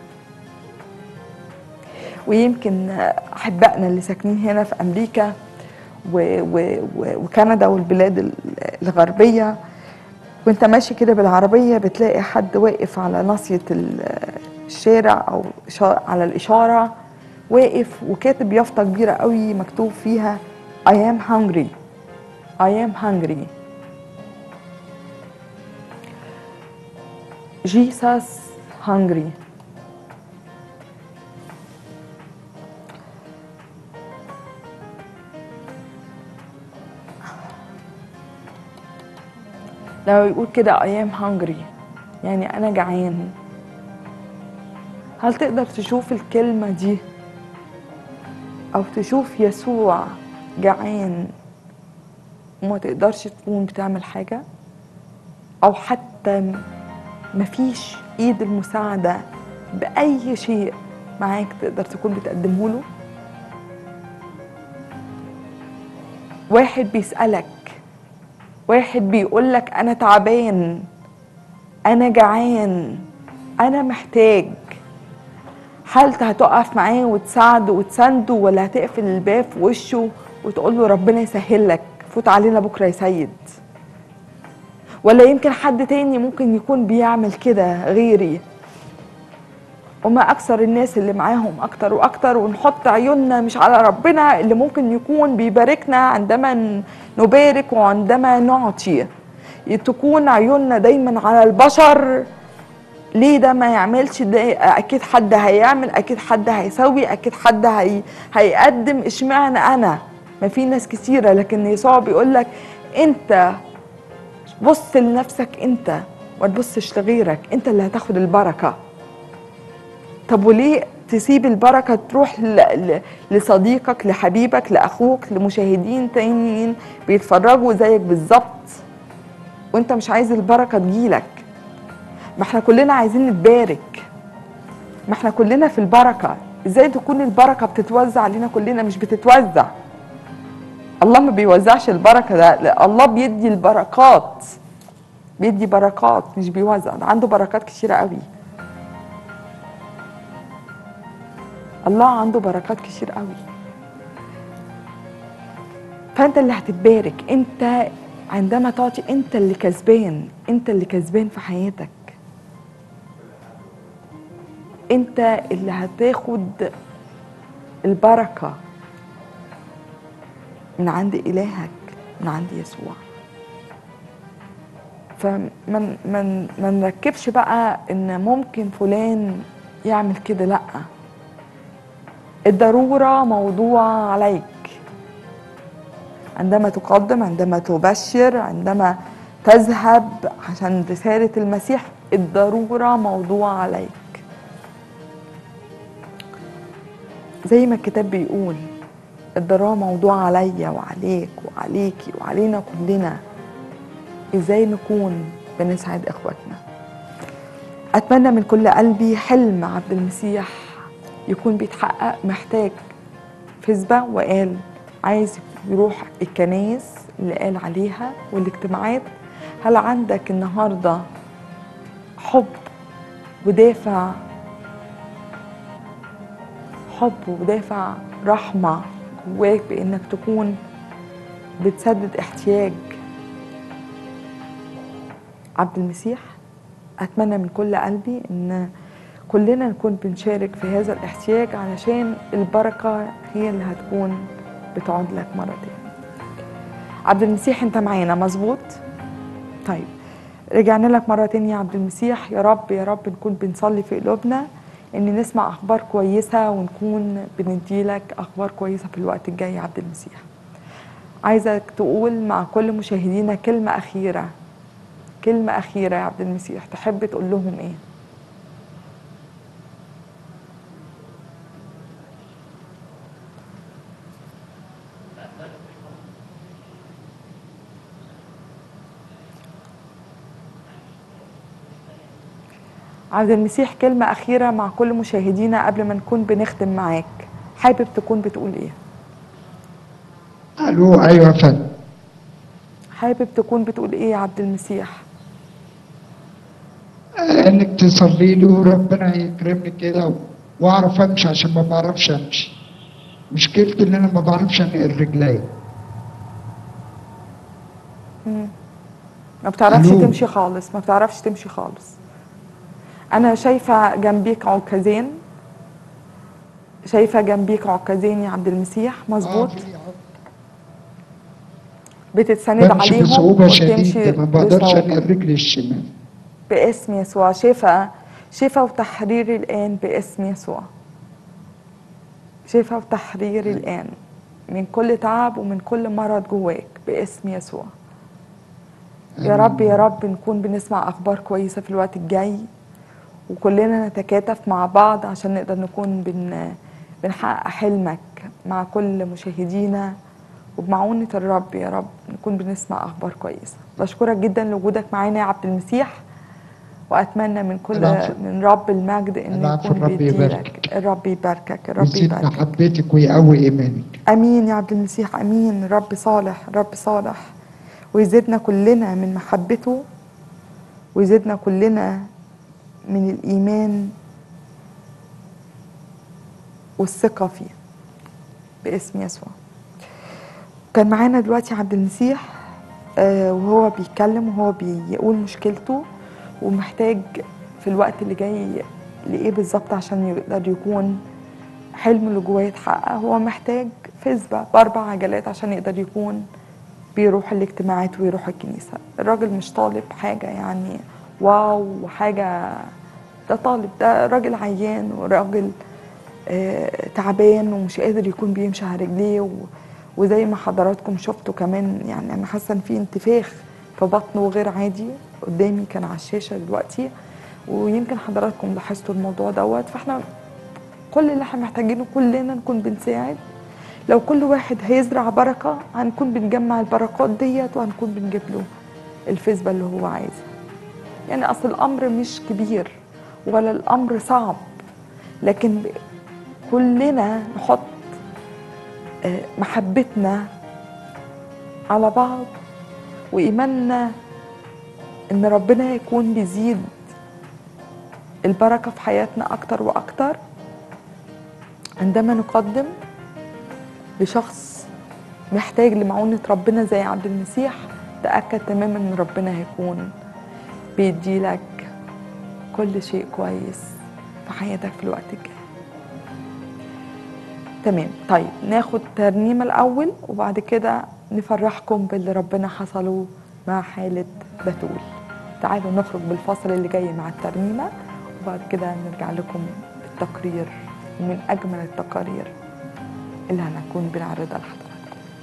ويمكن أحبائنا اللي ساكنين هنا في أمريكا و و و وكندا والبلاد ال- الغربية وانت ماشي كده بالعربية بتلاقي حد واقف على ناصية ال- الشارع أو إشا- على الإشارة واقف وكاتب يافطة كبيرة قوي مكتوب فيها I am hungry I am hungry Jesus hungry لو يقول كده I am hungry يعني أنا جعان هل تقدر تشوف الكلمة دي أو تشوف يسوع جعان وما تقدرش تكون بتعمل حاجة أو حتى م- مفيش إيد المساعدة بأي شيء معاك تقدر تكون بتقدمه له واحد بيسألك واحد بيقولك أنا تعبان أنا جعان أنا محتاج هل هتقف معاه وتساعده وتسنده ولا هتقفل الباب في وشه وتقول له ربنا يسهل لك فوت علينا بكره يا سيد ولا يمكن حد تاني ممكن يكون بيعمل كده غيري وما اكثر الناس اللي معاهم اكتر واكتر ونحط عيوننا مش على ربنا اللي ممكن يكون بيباركنا عندما ن- نبارك وعندما نعطي تكون عيوننا دايما على البشر ليه ده ما يعملش ده اكيد حد هيعمل اكيد حد هيسوي اكيد حد هي هيقدم اشمعنى انا ما في ناس كتيرة لكن يسوع بيقول لك انت بص لنفسك انت ما تبصش لغيرك انت اللي هتاخد البركة طب وليه تسيب البركة تروح ل... ل... لصديقك لحبيبك لأخوك لمشاهدين تانيين بيتفرجوا زيك بالظبط وانت مش عايز البركة تجيلك ما احنا كلنا عايزين نتبارك ما احنا كلنا في البركة ازاي تكون البركة بتتوزع علينا كلنا مش بتتوزع الله ما بيوزعش البركة ده لا، الله بيدي البركات بيدي بركات مش بيوزع ده عنده بركات كتيرة قوي الله عنده بركات كتير قوي فانت اللي هتتبارك انت عندما تعطي انت اللي كسبان انت اللي كسبان في حياتك انت اللي هتاخد البركه من عند الهك من عند يسوع فما ما ما نركبش بقى ان ممكن فلان يعمل كده لا الضروره موضوع عليك عندما تقدم عندما تبشر عندما تذهب عشان رسالة المسيح الضرورة موضوع عليك زي ما الكتاب بيقول الضرورة موضوع عليا وعليك وعليكي وعلينا كلنا ازاي نكون بنسعد اخواتنا اتمنى من كل قلبي حلم عبد المسيح يكون بيتحقق محتاج فزبة وقال عايز يروح الكنايس اللي قال عليها والاجتماعات هل عندك النهاردة حب ودافع حب ودافع رحمة جواك بإنك تكون بتسدد احتياج عبد المسيح أتمنى من كل قلبي إن كلنا نكون بنشارك في هذا الاحتياج علشان البركة هي اللي هتكون بتعود لك مرة تاني عبد المسيح انت معانا مظبوط طيب رجعنا لك مرة تانية يا عبد المسيح يا رب يا رب نكون بنصلي في قلوبنا ان نسمع اخبار كويسة ونكون بنديلك اخبار كويسة في الوقت الجاي يا عبد المسيح عايزك تقول مع كل مشاهدينا كلمة أخيرة كلمة أخيرة يا عبد المسيح تحب تقول لهم إيه؟ عبد المسيح كلمة أخيرة مع كل مشاهدينا قبل ما نكون بنختم معاك حابب تكون بتقول إيه؟ الو ايوه يا فندم حابب تكون بتقول إيه يا عبد المسيح؟ آه، انك تصلي لي وربنا يكرمني كده و- واعرف امشي عشان ما بعرفش امشي مشكلتي ان انا ما بعرفش انقل رجلي ما بتعرفش ألو. تمشي خالص ما بتعرفش تمشي خالص انا شايفه جنبيك عكازين شايفه جنبيك عكازين يا عبد المسيح مظبوط بتتسند بمشي عليهم بصعوبة وتمشي شديدة ما بقدرش بصعوبة. انقل رجلي الشمال باسم يسوع شفاء شفاء وتحرير الآن باسم يسوع شفاء وتحرير الآن من كل تعب ومن كل مرض جواك باسم يسوع يا رب يا رب نكون بنسمع أخبار كويسة في الوقت الجاي وكلنا نتكاتف مع بعض عشان نقدر نكون بن بنحقق حلمك مع كل مشاهدينا وبمعونة الرب يا رب نكون بنسمع أخبار كويسة بشكرك جدا لوجودك معانا يا عبد المسيح وأتمنى من كل العفو. من رب المجد إنه العفو، يكون الرب بيديلك يباركك. الرب يباركك الرب يزيد يباركك محبتك ويقوي ايمانك امين يا عبد المسيح امين رب صالح رب صالح ويزيدنا كلنا من محبته ويزيدنا كلنا من الايمان والثقه فيه باسم يسوع كان معانا دلوقتي عبد المسيح آه، وهو بيتكلم وهو بيقول مشكلته ومحتاج في الوقت اللي جاي لايه بالظبط عشان يقدر يكون حلمه اللي جواه يتحقق هو محتاج فزبة بأربع عجلات عشان يقدر يكون بيروح الاجتماعات ويروح الكنيسة الراجل مش طالب حاجة يعني واو وحاجة ده طالب ده راجل عيان وراجل آه تعبان ومش قادر يكون بيمشي على رجليه و- وزي ما حضراتكم شفتوا كمان يعني انا حاسه ان في انتفاخ في بطنه غير عادي قدامي كان على الشاشه دلوقتي ويمكن حضراتكم لاحظتوا الموضوع دوت فاحنا كل اللي احنا محتاجينه كلنا نكون بنساعد لو كل واحد هيزرع بركة هنكون بنجمع البركات ديت وهنكون بنجيب له الفزبة اللي هو عايزها يعني أصل الأمر مش كبير ولا الأمر صعب لكن ب- كلنا نحط آه، محبتنا على بعض وإيماننا إن ربنا يكون بيزيد البركة في حياتنا أكتر وأكتر عندما نقدم لشخص محتاج لمعونة ربنا زي عبد المسيح تأكد تماما ان ربنا هيكون بيديلك كل شيء كويس في حياتك في الوقت الجاي تمام طيب ناخد ترنيمة الأول وبعد كده نفرحكم باللي ربنا حصلوا مع حالة بتول تعالوا نخرج بالفاصل اللي جاي مع الترنيمة وبعد كده نرجع لكم بالتقرير ومن أجمل التقارير اللي هنكون بنعرضها لحضراتكم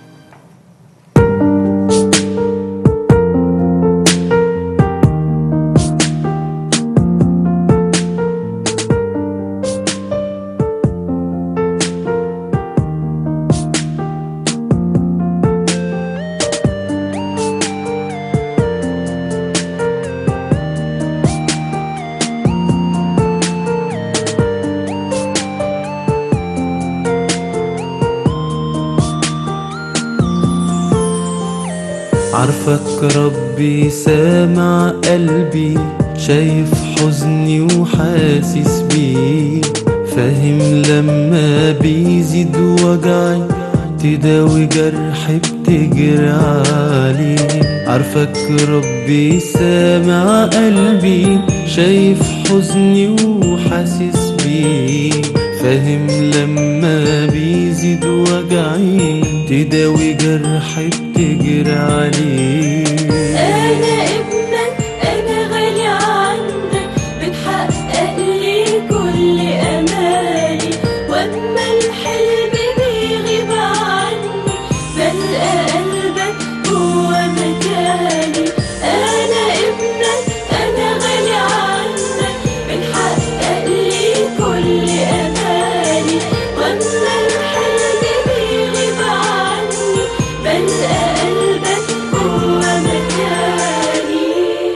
عارفك ربي سامع قلبي شايف حزني وحاسس بيه فاهم لما بيزيد وجعي تداوي جرحي بتجري عليه عارفك ربي سامع قلبي شايف حزني وحاسس بيه فاهم لما بيزيد وجعي تداوي جرحي بتجري عليه أنا ابنك أنا غالي عنك بتحقق لي كل أمالي وأما الحلم بيغيب عني بلقى قلبك هو مكاني أنا ابنك أنا غالي عنك بتحقق لي كل أمالي وأما الحلم بيغيب عني بلقى قلبك هو مكاني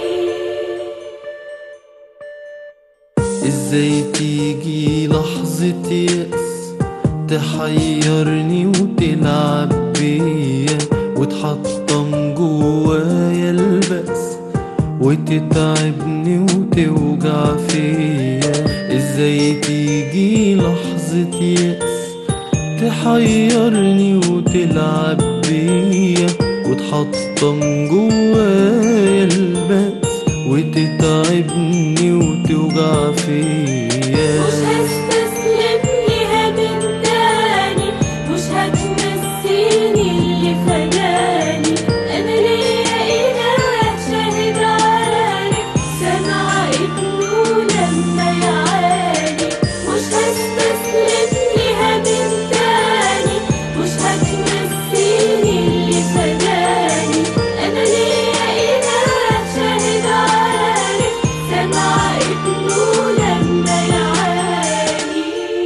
ازاي تيجي لحظة يأس تحيرني وتلعب بيا وتحطم جوايا البأس وتتعبني وتوجع فيا ازاي تيجي لحظة يأس تحيرني وتلعب بيا وتحطم جوايا البأس وتتعبني وتوجع مش فيا هستسلم ليها من تاني مش هتنسيني اللي فداني انا ليا اله شاهد عالي سمع ابنه لما يعاني مش هستسلم ليها من تاني مش هتنسيني اللي فداني انا ليا اله شاهد عالي سمع ابنه لما يعاني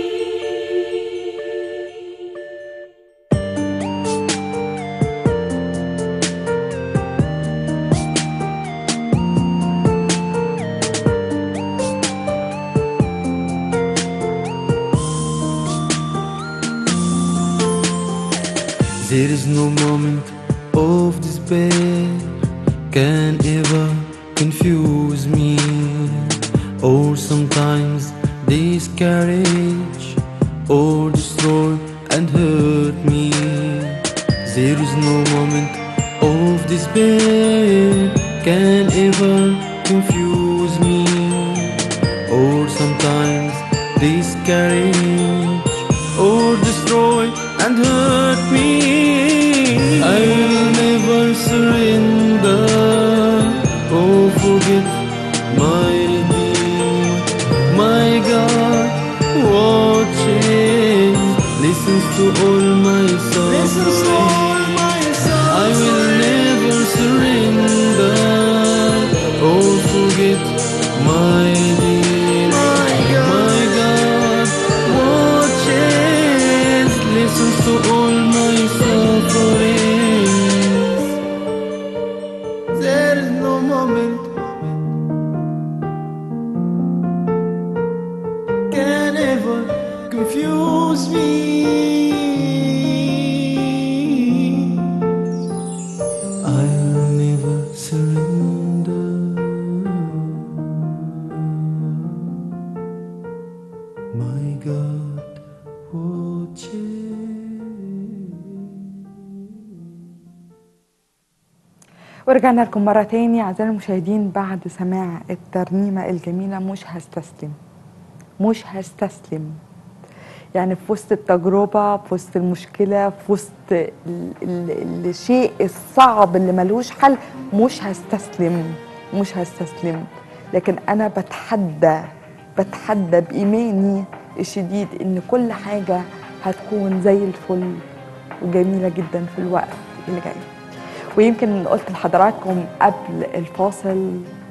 There is no moment of despair can ever confuse me, or sometimes discourage or destroy and hurt me. There is no moment of despair can ever confuse me, or sometimes discourage or destroy and hurt me. I will never surrender or forget my Redeemer. My God watches, listens to all my suffering. I will never surrender or forget my Redeemer. My God watches, listens to all my sufferings. There is no moment can ever confuse me. I'll never surrender. My God watches. ورجعنا لكم مرة تاني أعزائي المشاهدين بعد سماع الترنيمة الجميلة مش هستسلم مش هستسلم يعني في وسط التجربة في وسط المشكلة في وسط ال- ال- الشيء الصعب اللي ملوش حل مش هستسلم مش هستسلم لكن أنا بتحدى بتحدى بإيماني الشديد إن كل حاجة هتكون زي الفل وجميلة جدا في الوقت اللي جاي ويمكن قلت لحضراتكم قبل الفاصل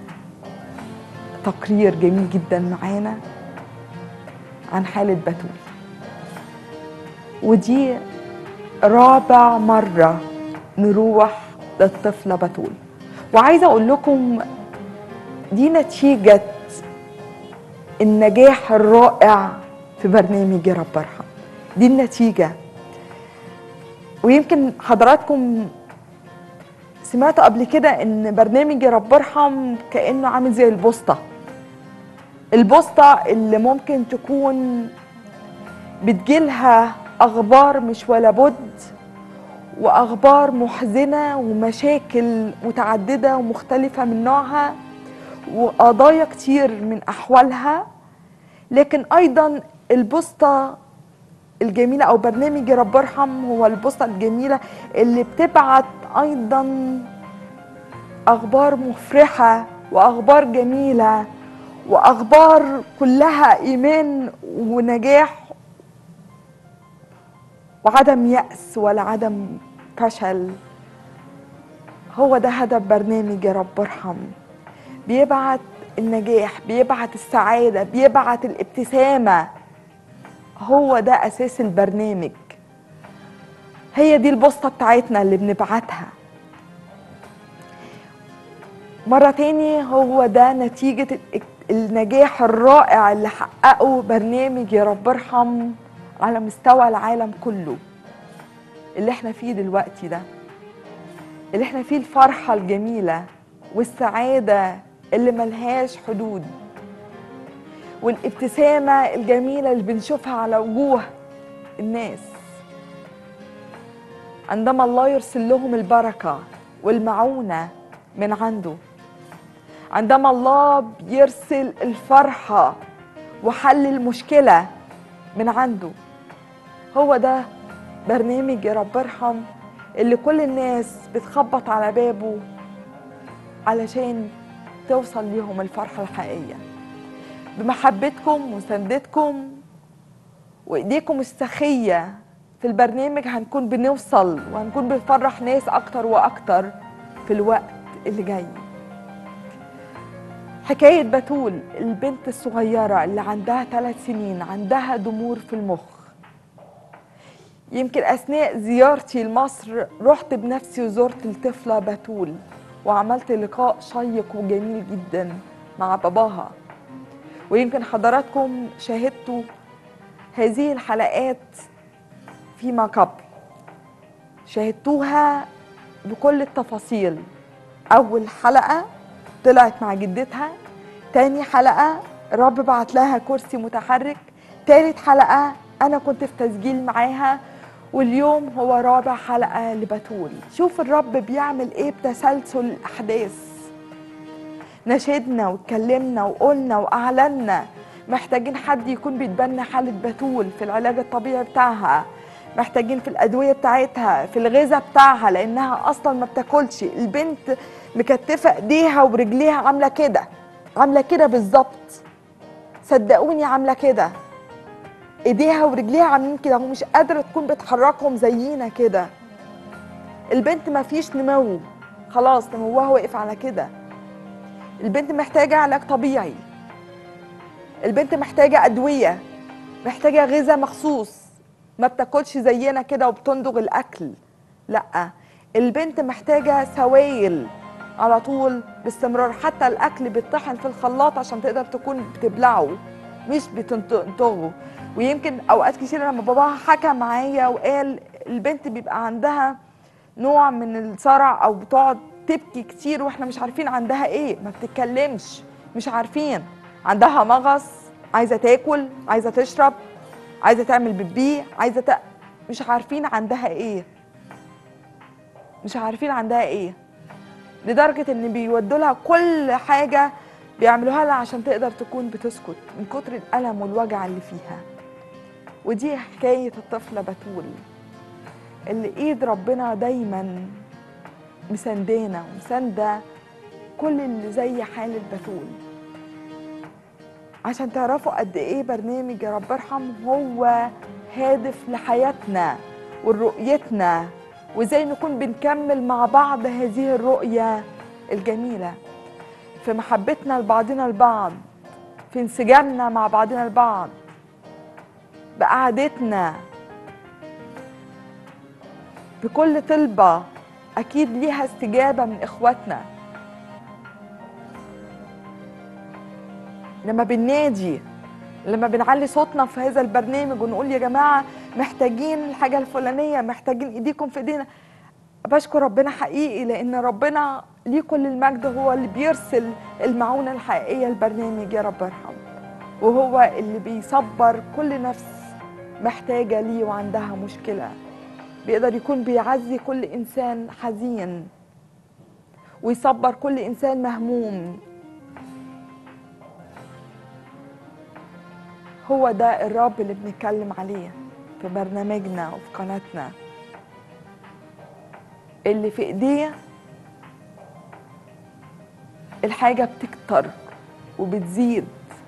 تقرير جميل جدا معانا عن حالة بتول ودي رابع مرة نروح للطفلة بتول وعايزة أقول لكم دي نتيجة النجاح الرائع في برنامج يا رب ارحم دي النتيجة ويمكن حضراتكم سمعتوا قبل كده ان برنامج يا رب ارحم كانه عامل زي البوسطه البوسطه اللي ممكن تكون بتجيلها اخبار مش ولا بد واخبار محزنه ومشاكل متعدده ومختلفه من نوعها وقضايا كتير من احوالها لكن ايضا البوسطه الجميله او برنامج يا رب ارحم هو البوسطه الجميله اللي بتبعت ايضا اخبار مفرحه واخبار جميله واخبار كلها ايمان ونجاح وعدم يأس ولا عدم فشل هو ده هدف برنامج يا رب ارحم بيبعت النجاح بيبعت السعادة بيبعت الابتسامة هو ده أساس البرنامج هي دي البوسطة بتاعتنا اللي بنبعتها مرة تاني هو ده نتيجة ال- النجاح الرائع اللي حققه برنامج يا رب ارحم على مستوى العالم كله اللي احنا فيه دلوقتي ده اللي احنا فيه الفرحة الجميلة والسعادة اللي ملهاش حدود والابتسامة الجميلة اللي بنشوفها على وجوه الناس عندما الله يرسل لهم البركة والمعونة من عنده عندما الله بيرسل الفرحة وحل المشكلة من عنده هو ده برنامج يا رب ارحم اللي كل الناس بتخبط على بابه علشان توصل ليهم الفرحة الحقيقية بمحبتكم وسندتكم وايديكم السخية في البرنامج هنكون بنوصل وهنكون بنفرح ناس اكتر واكتر في الوقت اللي جاي حكاية بتول البنت الصغيرة اللي عندها ثلاث سنين عندها ضمور في المخ يمكن أثناء زيارتي لمصر رحت بنفسي وزرت الطفلة بتول وعملت لقاء شيق وجميل جدا مع باباها ويمكن حضراتكم شاهدتوا هذه الحلقات فيما قبل شاهدتوها بكل التفاصيل أول حلقة طلعت مع جدتها تاني حلقة رب بعت لها كرسي متحرك تالت حلقة أنا كنت في تسجيل معاها واليوم هو رابع حلقة لبتول شوف الرب بيعمل ايه بتسلسل الأحداث نشدنا واتكلمنا وقلنا وأعلنا محتاجين حد يكون بيتبنى حالة بتول في العلاج الطبيعي بتاعها محتاجين في الأدوية بتاعتها في الغذاء بتاعها لأنها أصلا ما بتاكلش البنت مكتفة إيديها ورجليها عاملة كده عاملة كده بالظبط صدقوني عاملة كده ايديها ورجليها عاملين كده ومش قادرة تكون بتحركهم زينا كده البنت ما فيش نمو خلاص نموها وقف على كده البنت محتاجة علاج طبيعي البنت محتاجة أدوية محتاجة غذاء مخصوص ما بتاكلش زينا كده وبتندغ الأكل لأ البنت محتاجة سوائل على طول باستمرار حتى الأكل بيطحن في الخلاط عشان تقدر تكون بتبلعه مش بتنتغه ويمكن أوقات كتير لما باباها حكى معايا وقال البنت بيبقى عندها نوع من الصرع أو بتقعد تبكي كتير واحنا مش عارفين عندها ايه ما بتتكلمش مش عارفين عندها مغص عايزه تاكل عايزه تشرب عايزه تعمل بيبي عايزه ت... مش عارفين عندها ايه مش عارفين عندها ايه لدرجه ان بيودوا لها كل حاجه بيعملوها لها عشان تقدر تكون بتسكت من كتر الالم والوجع اللي فيها ودي حكايه الطفله بتول اللي ايد ربنا دايما مسندانا ومسانده كل اللي زي حالة بتول عشان تعرفوا قد ايه برنامج يا رب ارحم هو هادف لحياتنا ورؤيتنا وازاي نكون بنكمل مع بعض هذه الرؤية الجميلة في محبتنا لبعضنا البعض في انسجامنا مع بعضنا البعض بقعدتنا بكل طلبة أكيد ليها استجابة من إخواتنا لما بننادي لما بنعلي صوتنا في هذا البرنامج ونقول يا جماعة محتاجين الحاجة الفلانية محتاجين إيديكم في إيدينا بشكر ربنا حقيقي لأن ربنا ليه كل المجد هو اللي بيرسل المعونة الحقيقية البرنامج يا رب ارحم وهو اللي بيصبر كل نفس محتاجة ليه وعندها مشكلة بيقدر يكون بيعزي كل إنسان حزين ويصبر كل إنسان مهموم هو ده الرب اللي بنتكلم عليه في برنامجنا وفي قناتنا اللي في ايديه الحاجة بتكتر وبتزيد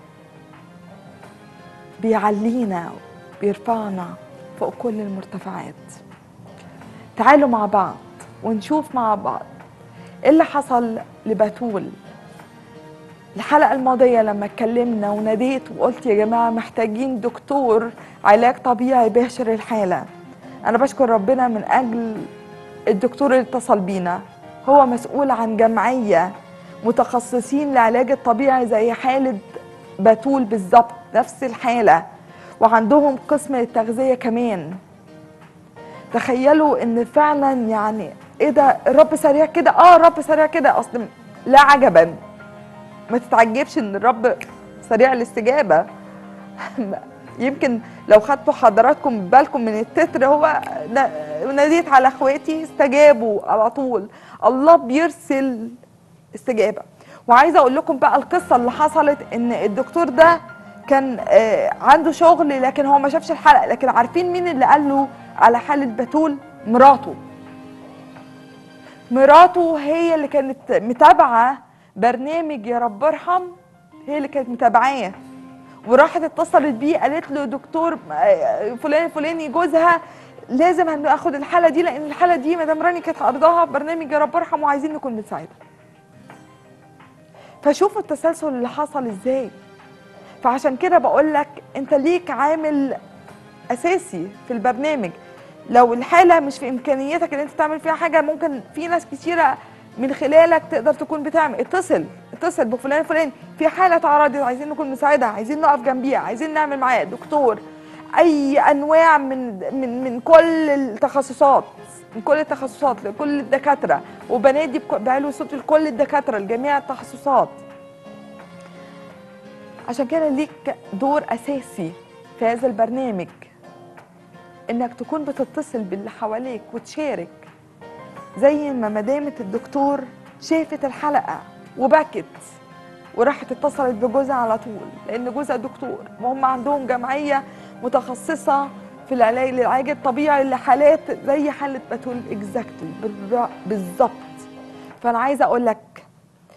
بيعلينا بيرفعنا فوق كل المرتفعات تعالوا مع بعض ونشوف مع بعض ايه اللي حصل لبتول الحلقة الماضية لما اتكلمنا وناديت وقلت يا جماعة محتاجين دكتور علاج طبيعي بيشر الحالة أنا بشكر ربنا من أجل الدكتور اللي اتصل بينا هو مسؤول عن جمعية متخصصين لعلاج الطبيعي زي حالة بتول بالظبط نفس الحالة وعندهم قسم للتغذية كمان تخيلوا ان فعلا يعني ايه ده الرب سريع كده اه الرب سريع كده اصل لا عجبا ما تتعجبش ان الرب سريع الاستجابه يمكن لو خدتوا حضراتكم بالكم من التتر هو نا- ناديت على اخواتي استجابوا على طول الله بيرسل استجابه وعايزه اقول لكم بقى القصه اللي حصلت ان الدكتور ده كان آه، عنده شغل لكن هو ما شافش الحلقه لكن عارفين مين اللي قال له على حاله بتول مراته مراته هي اللي كانت متابعه برنامج يا رب ارحم هي اللي كانت متابعاه وراحت اتصلت بيه قالت له دكتور آه، فلان الفلاني جوزها لازم هناخد الحاله دي لان الحاله دي مدام راني كانت عرضها في برنامج يا رب ارحم وعايزين نكون بنساعدها فشوفوا التسلسل اللي حصل ازاي فعشان كده بقول لك انت ليك عامل اساسي في البرنامج لو الحاله مش في امكانياتك ان انت تعمل فيها حاجه ممكن في ناس كتيره من خلالك تقدر تكون بتعمل اتصل اتصل بفلان فلان في حاله اتعرضت عايزين نكون نساعدها عايزين نقف جنبيها عايزين نعمل معاها دكتور اي انواع من من من كل التخصصات من كل التخصصات لكل الدكاتره وبنادي بك- بعلو صوت لكل الدكاتره لجميع التخصصات عشان كده ليك دور اساسي في هذا البرنامج انك تكون بتتصل باللي حواليك وتشارك زي ما مدامة الدكتور شافت الحلقة وبكت وراحت اتصلت بجوزها على طول لان جوزها دكتور وهم عندهم جمعية متخصصة في العلاج العلاج الطبيعي لحالات زي حالة بتول اكزاكتلي بالظبط فانا عايزة اقول لك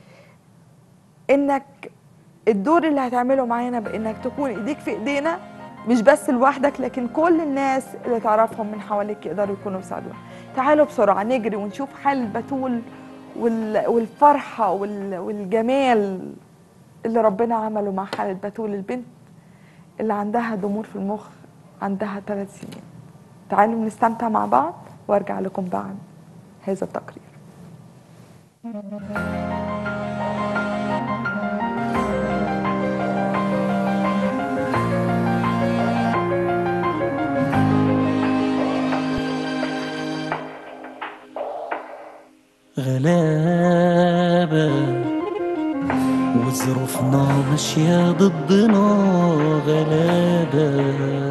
انك الدور اللي هتعمله معانا بانك تكون ايديك في ايدينا مش بس لوحدك لكن كل الناس اللي تعرفهم من حواليك يقدروا يكونوا بيساعدونا تعالوا بسرعه نجري ونشوف حال بتول وال- والفرحه وال- والجمال اللي ربنا عمله مع حاله بتول البنت اللي عندها ضمور في المخ عندها ثلاث سنين تعالوا نستمتع مع بعض وارجع لكم بعد هذا التقرير غلابة وظروفنا ماشية ضدنا غلابة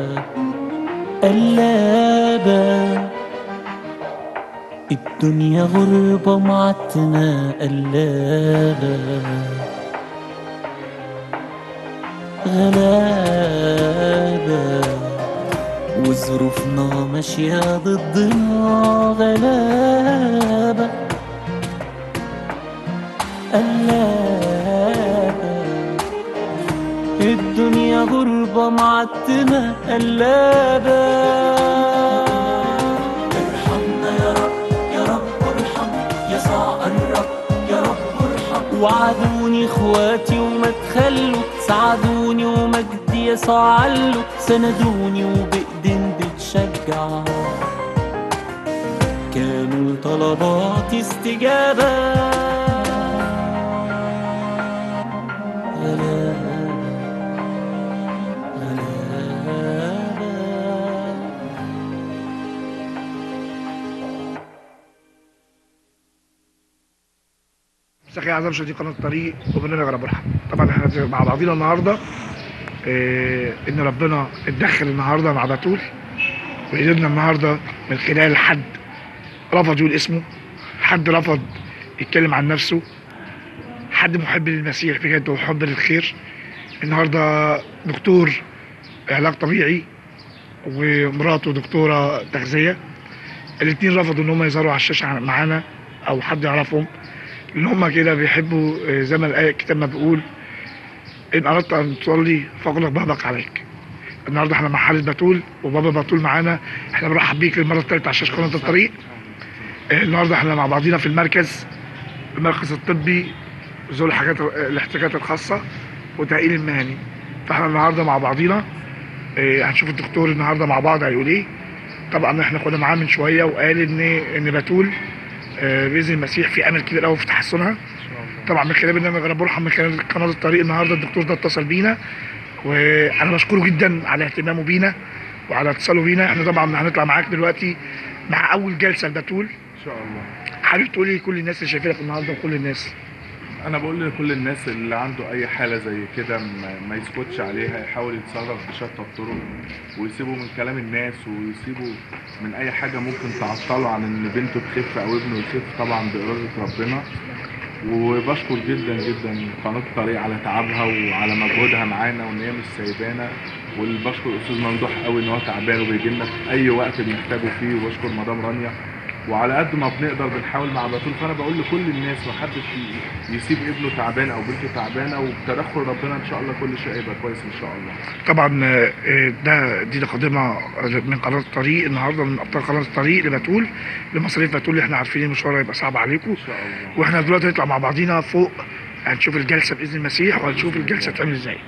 قلابة الدنيا غربة معتمة قلابة غلابة وظروفنا ماشية ضدنا غلابة قلابة الدنيا غربة معتمة قلابة ارحمنا يا رب يا رب ارحم يا صاع الرب يا رب ارحم وعدوني اخواتي وما تخلوا ساعدوني ومجدي يسوع علوا سندوني وبإيدين بتشجع كانوا طلباتي استجابة غلابة غلابة مساء الخير اعزائي مشاهدي قناه الطريق وبرنامج رب ارحم طبعا احنا مع بعضينا النهارده آه، ان ربنا اتدخل النهارده مع بتول وقدرنا النهارده من خلال حد رفض يقول اسمه حد رفض يتكلم عن نفسه حد محب للمسيح بجد وحب للخير النهارده دكتور علاج طبيعي ومراته دكتوره تغذيه الاثنين رفضوا ان هم يظهروا على الشاشه معانا او حد يعرفهم لان هم كده بيحبوا آه، زي ما الآية- الكتاب ما بيقول ان اردت ان تصلي فاغلق بابك عليك النهارده احنا مع حاله بتول وبابا بتول معانا احنا بنرحب بيك للمره الثالثه على شاشه قناه الطريق آه، النهارده احنا مع بعضينا في المركز المركز الطبي ذو الحاجات الاحتياجات الخاصه وتأهيل المهني فاحنا النهارده مع بعضينا آه، هنشوف الدكتور النهارده مع بعض هيقول ايه طبعا احنا كنا معاه من شويه وقال ان ان بتول آه، باذن المسيح في امل كبير قوي في تحسنها طبعا من خلال برنامج رب ارحم من خلال قناه الطريق النهارده الدكتور ده اتصل بينا وانا بشكره جدا على اهتمامه بينا وعلى اتصاله بينا احنا طبعا هنطلع معاك دلوقتي مع اول جلسه لبتول ان شاء الله حابب تقولي لكل الناس اللي شايفينك النهارده وكل الناس انا بقول لكل الناس اللي عنده اي حاله زي كده ما- ما يسكتش عليها يحاول يتصرف بشتى الطرق ويسيبوا من كلام الناس ويسيبوا من اي حاجه ممكن تعطله عن ان بنته تخف او ابنه يخف طبعا باراده ربنا وبشكر جدا جدا قناه الطريق على تعبها وعلى مجهودها معانا وان هي مش سايبانا وبشكر الاستاذ ممدوح قوي ان هو تعبان وبيجي لنا في اي وقت بنحتاجه فيه وبشكر مدام رانيا وعلى قد ما بنقدر بنحاول مع بتول فانا بقول لكل الناس محدش ي- يسيب ابنه تعبان او بنته تعبانه وبتدخل ربنا ان شاء الله كل شيء هيبقى كويس ان شاء الله طبعا آه، آه، ده دي تقدمه من قناه الطريق النهارده من ابطال قناه الطريق لبتول لمصاريف بتول اللي احنا عارفين المشوار هيبقى صعب عليكم ان شاء الله واحنا دلوقتي هنطلع مع بعضينا فوق هنشوف الجلسه باذن المسيح وهنشوف الجلسه تعمل ازاي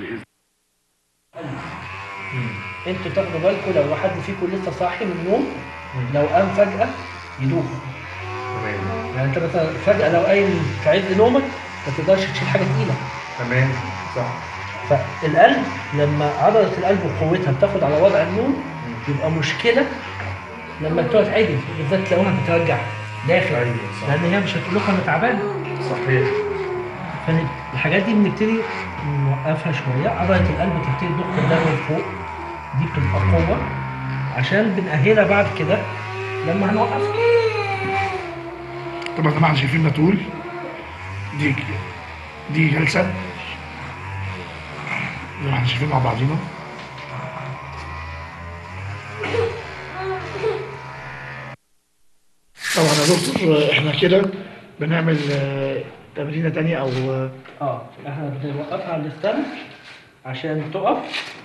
انتوا تاخدوا بالكم لو حد فيكم لسه صاحي من النوم لو قام فجأة يدوخ يعني انت مثلا فجأة لو قايم في عز نومك ما تقدرش تشيل حاجة تقيلة تمام صح فالقلب لما عضلة القلب وقوتها بتاخد على وضع النوم يبقى مشكلة لما بتقعد عدل بالذات تلاقوها بترجع داخل ايوه صح لان هي مش هتقول لكم انا تعبان صحيح فالحاجات دي بنبتدي نوقفها شويه عضله القلب تبتدي تضخ الدم لفوق دي بتبقى قوه عشان بنأهلها بعد كده لما هنوقفها طبعا يا جماعه شايفين بتول دي دي جلسه زي ما احنا شايفين مع بعضينا طبعا يا دكتور احنا كده بنعمل آه، تمرينه تانية او آه، اه احنا بنوقفها على الستاند عشان تقف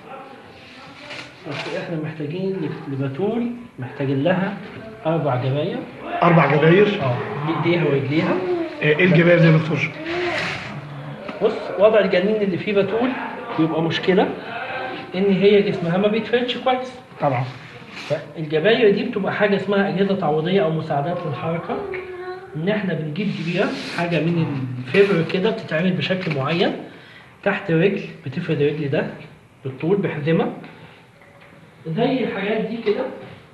بس احنا محتاجين لبتول محتاجين لها اربع جبايه اربع جباير اه بايديها ورجليها آه، ايه الجباير دي يا دكتور؟ بص وضع الجنين اللي فيه بتول بيبقى مشكله ان هي جسمها ما بيتفردش كويس طبعا فالجباير دي بتبقى حاجه اسمها اجهزه تعويضيه او مساعدات للحركه ان احنا بنجيب جبيره حاجه من الفيبر كده بتتعمل بشكل معين تحت رجل بتفرد الرجل ده بالطول بحزمه زي الحاجات دي كده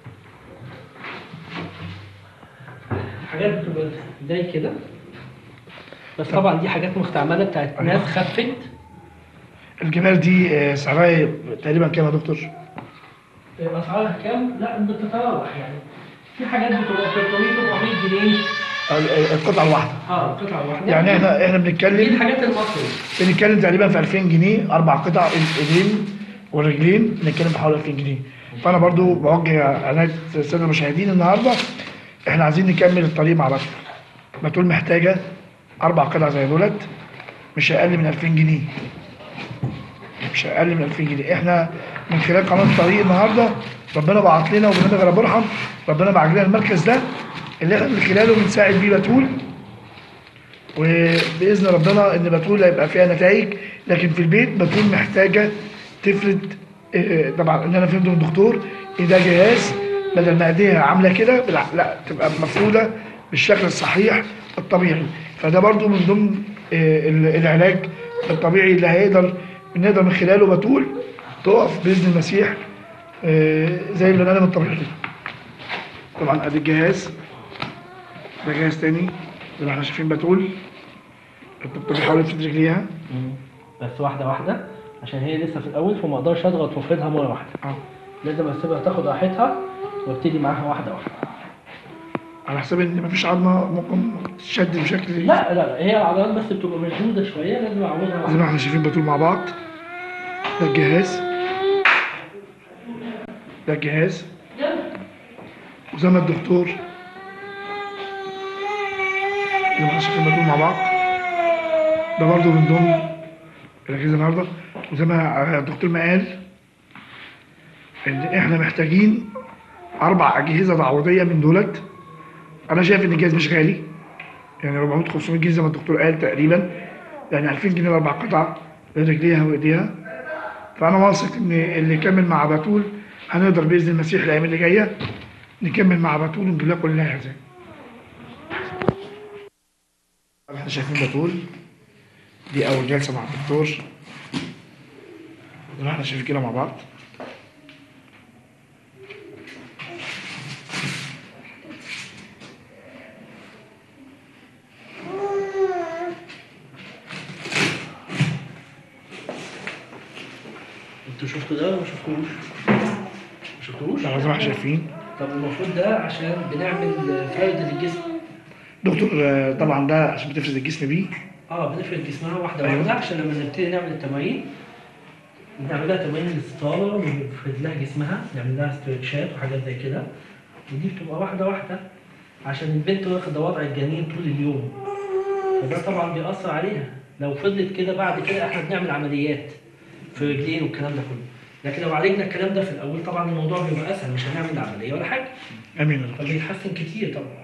حاجات بتبقى زي كده بس طبعا دي حاجات مستعمله بتاعت ناس خفت الجباير دي آه، سعرها تقريبا كام يا دكتور؟ اسعارها كام؟ لا بتتراوح يعني في حاجات بتبقى 300 400 جنيه ال- القطعه الواحده اه قطعه واحده يعني احنا احنا دي بنتكلم الحاجات المصري بنتكلم تقريبا في 2000 جنيه اربع قطع الايدين والرجلين بنتكلم في حوالي 2000 جنيه فانا برضو بوجه عنايه الساده المشاهدين النهارده احنا عايزين نكمل الطريق مع بتول بتول محتاجه اربع قطع زي دولت مش اقل من 2000 جنيه مش اقل من 2000 جنيه احنا من خلال قناه الطريق النهارده ربنا بعت لنا وبرنامج رب ارحم ربنا بعت لنا المركز ده اللي احنا من خلاله بنساعد بيه بتول وباذن ربنا ان بتول هيبقى فيها نتائج لكن في البيت بتول محتاجه تفرد آه، طبعا ان انا فهمت من الدكتور ان ده جهاز بدل ما ايديها عامله كده بالع- لا تبقى مفروده بالشكل الصحيح الطبيعي فده برضو من ضمن آه، ال- العلاج الطبيعي اللي هيقدر نقدر من خلاله بتول تقف باذن المسيح آه، زي البني ادم الطبيعي طبعا ادي الجهاز ده جهاز تاني زي ما احنا شايفين بتقول الدكتور بيحاول يفرد رجليها بس واحده واحده عشان هي لسه في الاول فما اقدرش اضغط وافردها مره واحده اه لازم اسيبها تاخد راحتها وابتدي معاها واحده واحده على حساب ان مفيش عظمه ممكن تشد بشكل لا لا لا هي العضلات بس بتبقى مشدوده شويه لازم اعوضها زي ما احنا شايفين بتقول مع بعض ده الجهاز ده الجهاز وزي ما الدكتور زي ما احنا شايفين بتقول مع بعض ده برضه من ضمن الاجهزه النهارده وزي ما الدكتور ما قال ان احنا محتاجين اربع اجهزه تعويضيه من دولت انا شايف ان الجهاز مش غالي يعني 400 500 جنيه زي ما الدكتور قال تقريبا يعني 2000 جنيه الاربع قطع لرجليها وايديها فانا واثق ان اللي يكمل مع بتول هنقدر باذن المسيح الايام اللي جايه نكمل مع بتول ونجيب لها كل اللي هي عايزاه. احنا شايفين بتول دي اول جلسه مع الدكتور زي ما احنا شايفين كده مع بعض انتوا شفتوا ده ولا ما شفتوش؟ ما شفتوش؟ زي ما احنا شايفين طب المفروض ده عشان بنعمل فرد للجسم دكتور آه، طبعا ده عشان بتفرد الجسم بيه اه بنفرد جسمها واحده أيوة. واحده عشان لما نبتدي نعمل التمارين نعمل لها تمارين الاستطاله ونفرد لها جسمها نعمل لها استرتشات وحاجات زي كده ودي بتبقى واحده واحده عشان البنت واخده وضع الجنين طول اليوم فده طبعا بيأثر عليها لو فضلت كده بعد كده احنا بنعمل عمليات في رجلين والكلام ده كله لكن لو عالجنا الكلام ده في الاول طبعا الموضوع بيبقى اسهل مش هنعمل عمليه ولا حاجه امين يا دكتور. فبيتحسن كتير طبعا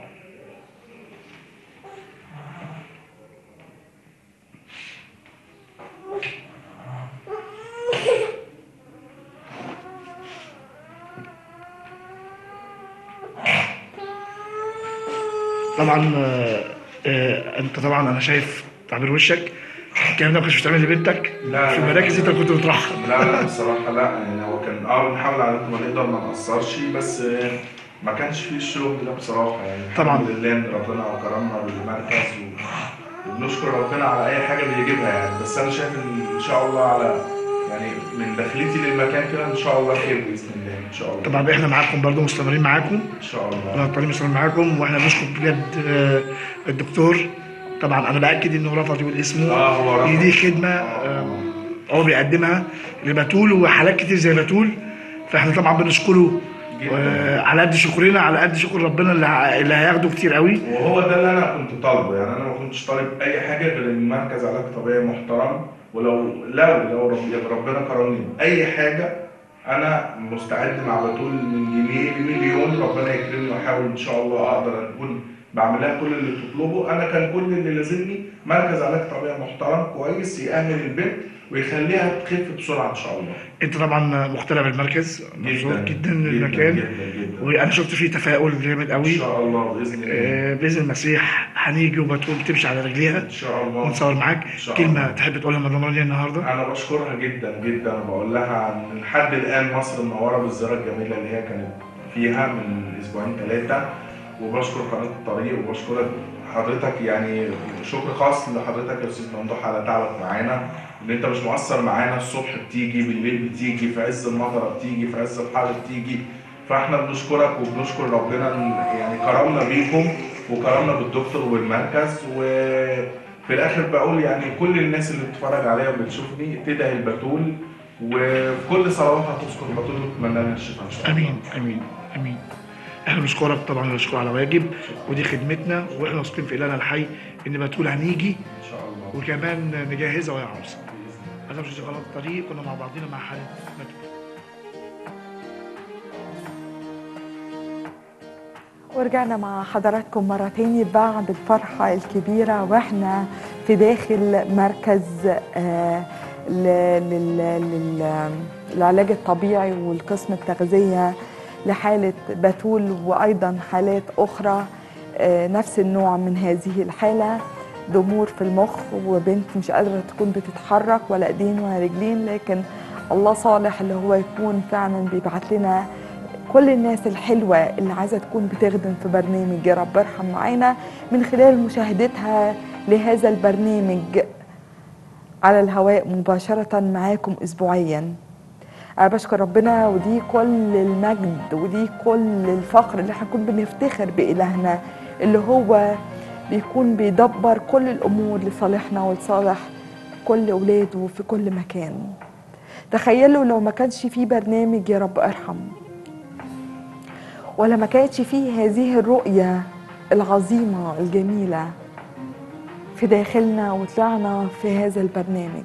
طبعا آه، آه، انت طبعا انا شايف تعبير وشك الكلام ده ما كنتش بتعمله لبنتك لا، في لا. المراكز انت كنت بتروحها لا لا بصراحة لا يعني هو كان اه بنحاول على قد ما نقدر ما نقصرش بس آه، ما كانش فيه الشغل ده بصراحة يعني طبعاً. الحمد لله ان ربنا كرمنا بالمركز و- وبنشكر ربنا على أي حاجة بيجيبها يعني بس أنا شايف إن إن شاء الله على يعني من دخلتي للمكان كده إن شاء الله خير بإذن الله إن شاء الله طبعا احنا معاكم برضو مستمرين معاكم إن شاء الله احنا طالعين مستمرين معاكم واحنا بنشكر بجد آه، الدكتور طبعا انا باكد انه رفض يقول اسمه اه هو رفض. دي خدمه آه، هو بيقدمها لبتول وحالات كتير زي بتول فاحنا طبعا بنشكره جداً. آه، على قد شكرنا على قد شكر ربنا اللي ه- اللي هياخده كتير قوي وهو ده اللي انا كنت طالبه يعني انا ما كنتش طالب اي حاجه غير ان مركز علاج طبيعي محترم ولو لو لو رب يعني ربنا كرمني باي حاجه انا مستعد مع بتقول من جنيه لمليون ربنا يكرمني واحاول ان شاء الله اقدر اكون بعمل لها كل اللي تطلبه انا كان كل اللي لازمني مركز علاج طبيعي محترم كويس يأهل البنت ويخليها تخف بسرعه ان شاء الله انت طبعا مقتنع بالمركز مبسوط جدا جدا بالمكان جدا جدا وانا شفت فيه تفاؤل جامد ان قوي شاء الله باذن الله آه، باذن المسيح هنيجي وبتقول تمشي على رجليها ان شاء الله ونصور معاك إن شاء كلمه الله. تحب تقولها مدام رانيا النهارده انا بشكرها جدا جدا وبقول لها ان لحد الان مصر منوره بالزياره الجميله اللي هي كانت فيها من اسبوعين ثلاثه وبشكر قناه الطريق وبشكرك حضرتك يعني شكر خاص لحضرتك يا استاذ ممدوح على تعبك معانا ان انت مش مقصر معانا الصبح بتيجي بالليل بتيجي في عز المطره بتيجي في عز الحر بتيجي فاحنا بنشكرك وبنشكر ربنا ان يعني كرمنا بيكم وكرمنا بالدكتور والمركز وفي الاخر بقول يعني كل الناس اللي بتتفرج عليا وبتشوفني تدعي البتول وفي كل صلواتها تذكر البتول وتتمنى لها الشفاء ان شاء الله امين امين امين احنا بنشكرك طبعا بنشكر على واجب ودي خدمتنا واحنا واثقين في الهنا الحي ان بتقول هنيجي ان شاء الله وكمان نجهزها وهي عروسه انا مش غلط الطريق كنا مع بعضينا مع حاله بتول ورجعنا مع حضراتكم مرة تاني بعد الفرحة الكبيرة واحنا في داخل مركز آه، ل- لل- لل- للعلاج الطبيعي والقسم التغذية لحالة بتول وأيضا حالات أخرى آه، نفس النوع من هذه الحالة ضمور في المخ وبنت مش قادرة تكون بتتحرك ولا ايدين ولا رجلين لكن الله صالح اللي هو يكون فعلا بيبعت لنا كل الناس الحلوة اللي عايزة تكون بتخدم في برنامج يا رب ارحم معانا من خلال مشاهدتها لهذا البرنامج على الهواء مباشرة معاكم أسبوعيا أنا بشكر ربنا ودي كل المجد ودي كل الفخر اللي احنا نكون بنفتخر بإلهنا اللي هو بيكون بيدبر كل الأمور لصالحنا ولصالح كل أولاده في كل مكان تخيلوا لو ما كانش فيه برنامج يا رب ارحم ولا ما كانتش فيه هذه الرؤية العظيمة الجميلة في داخلنا وطلعنا في هذا البرنامج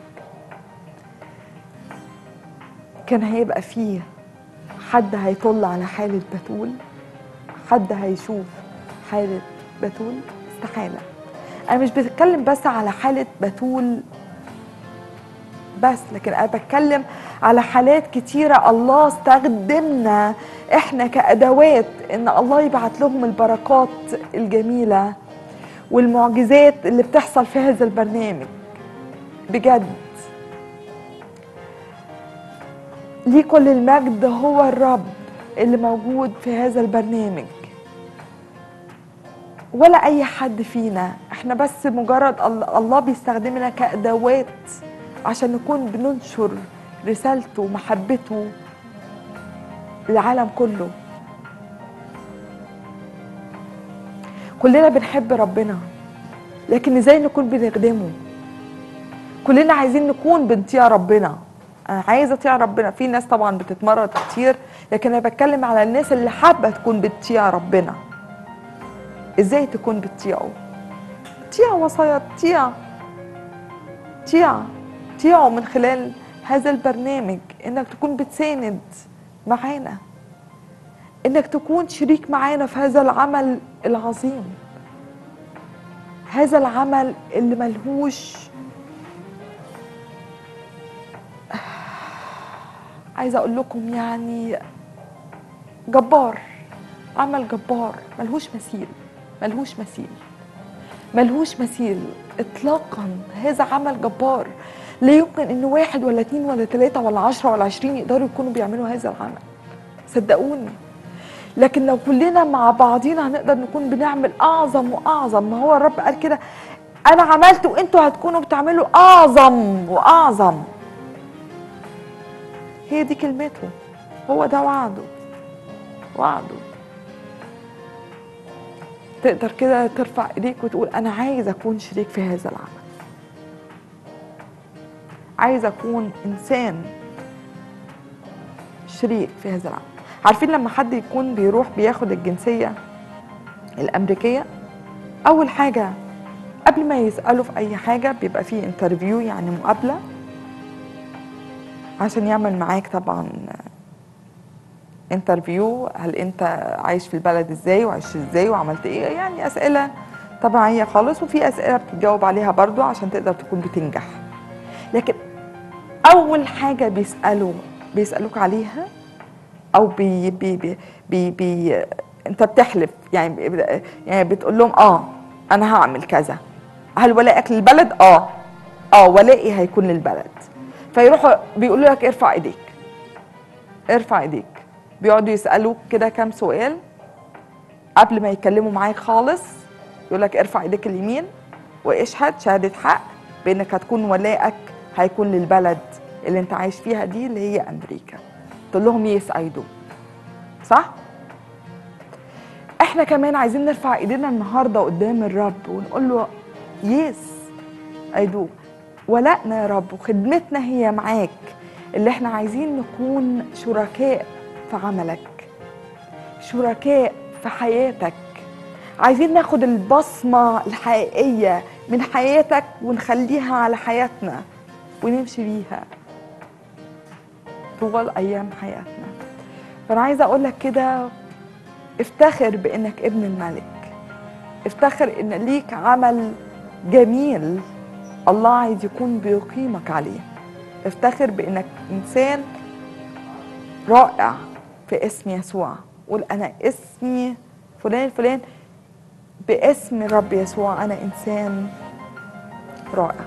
كان هيبقى فيه حد هيطل على حالة بتول حد هيشوف حالة بتول استحالة أنا مش بتكلم بس على حالة بتول بس لكن أنا بتكلم على حالات كتيرة الله استخدمنا احنا كأدوات ان الله يبعت لهم البركات الجميلة والمعجزات اللي بتحصل في هذا البرنامج بجد ليه كل المجد هو الرب اللي موجود في هذا البرنامج ولا اي حد فينا احنا بس مجرد ال- الله بيستخدمنا كادوات عشان نكون بننشر رسالته ومحبته للعالم كله كلنا بنحب ربنا لكن ازاي نكون بنخدمه كلنا عايزين نكون بنطيع ربنا انا عايزه اطيع ربنا في ناس طبعا بتتمرد كتير لكن انا بتكلم على الناس اللي حابه تكون بتطيع ربنا ازاي تكون بتطيعه طيع وصايا طيع طيع طيعه من خلال هذا البرنامج انك تكون بتساند معانا انك تكون شريك معانا في هذا العمل العظيم هذا العمل اللي ملهوش عايزه اقول لكم يعني جبار عمل جبار ملهوش مثيل ملهوش مثيل ملهوش مثيل اطلاقا هذا عمل جبار لا يمكن ان واحد ولا اتنين ولا تلاته ولا عشره ولا عشرين يقدروا يكونوا بيعملوا هذا العمل صدقوني لكن لو كلنا مع بعضينا هنقدر نكون بنعمل اعظم واعظم ما هو الرب قال كده انا عملت وانتوا هتكونوا بتعملوا اعظم واعظم هي دي كلمته هو ده وعده وعده تقدر كده ترفع ايديك وتقول انا عايز اكون شريك في هذا العمل عايز اكون انسان شريك في هذا العمل عارفين لما حد يكون بيروح بياخد الجنسيه الامريكيه اول حاجه قبل ما يساله في اي حاجه بيبقى فيه انترفيو يعني مقابله عشان يعمل معاك طبعا انترفيو هل انت عايش في البلد ازاي وعايش ازاي وعملت ايه يعني اسئله طبيعيه خالص وفي اسئله بتجاوب عليها برضو عشان تقدر تكون بتنجح لكن اول حاجه بيسالوا بيسالوك عليها او بي بي بي بي, بي انت بتحلف يعني بي- يعني بتقول لهم اه انا هعمل كذا هل ولائك للبلد اه اه ولائي هيكون للبلد فيروحوا بيقولوا لك ارفع ايديك ارفع ايديك بيقعدوا يسالوك كده كام سؤال قبل ما يتكلموا معاك خالص يقول لك ارفع ايديك اليمين واشهد شهاده حق بانك هتكون ولائك هيكون للبلد اللي انت عايش فيها دي اللي هي امريكا تقول لهم يس اي دو صح احنا كمان عايزين نرفع ايدينا النهارده قدام الرب ونقول له يس اي دو ولائنا يا رب وخدمتنا هي معاك اللي احنا عايزين نكون شركاء في عملك شركاء في حياتك عايزين ناخد البصمة الحقيقية من حياتك ونخليها على حياتنا ونمشي بيها طوال أيام حياتنا فأنا عايزة أقول لك كده افتخر بإنك ابن الملك افتخر إن ليك عمل جميل الله عايز يكون بيقيمك عليه افتخر بإنك إنسان رائع في اسم يسوع قول أنا اسمي فلان فلان باسم الرب يسوع أنا إنسان رائع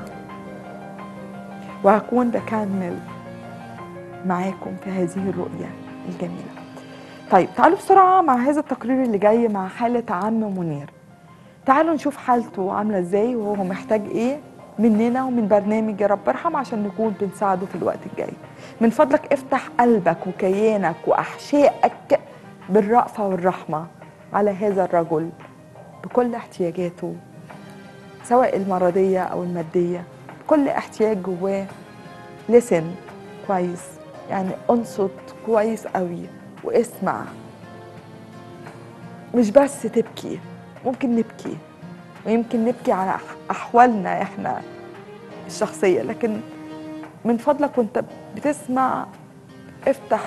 وهكون بكمل معاكم في هذه الرؤية الجميلة طيب تعالوا بسرعة مع هذا التقرير اللي جاي مع حالة عم منير تعالوا نشوف حالته عاملة ازاي وهو محتاج ايه مننا ومن برنامج يا رب ارحم عشان نكون بنساعده في الوقت الجاي من فضلك افتح قلبك وكيانك وأحشائك بالرأفة والرحمة على هذا الرجل بكل احتياجاته سواء المرضية أو المادية كل احتياج جواه لسن كويس يعني انصت كويس قوي واسمع مش بس تبكي ممكن نبكي ويمكن نبكي على أح- أحوالنا إحنا الشخصية لكن من فضلك وانت بتسمع افتح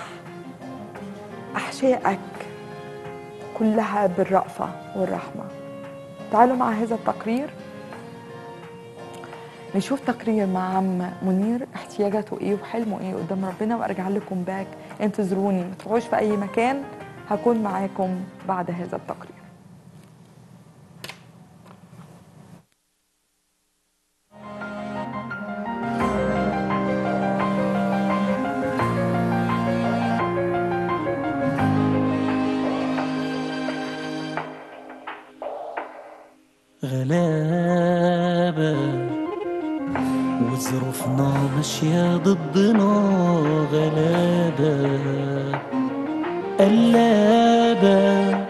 أحشائك كلها بالرأفة والرحمة تعالوا مع هذا التقرير نشوف تقرير مع عم منير احتياجاته ايه وحلمه ايه قدام ربنا وارجع لكم باك انتظروني ما تروحوش في اي مكان هكون معاكم بعد هذا التقرير غلابة وظروفنا ماشية ضدنا غلابة قلابة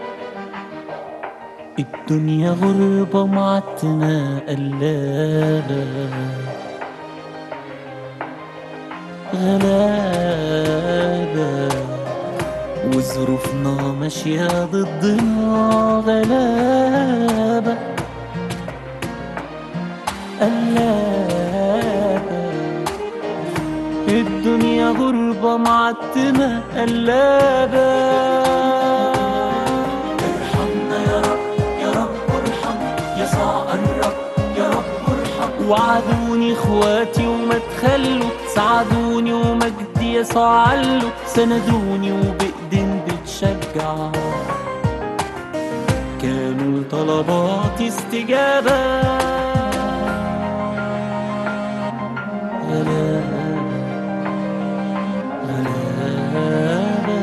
الدنيا غربة معتمة قلابة غلابة وظروفنا ماشية ضدنا غلابة قلابة الدنيا غربة معتمة قلابة ارحمنا يا رب يا رب ارحم يا صاع الرب يا رب ارحم وعدوني اخواتي وما تخلوا ساعدوني ومجدي يسوع علوا سندوني وبإيدين بتشجع كانوا طلباتي استجابة غلابة غلابة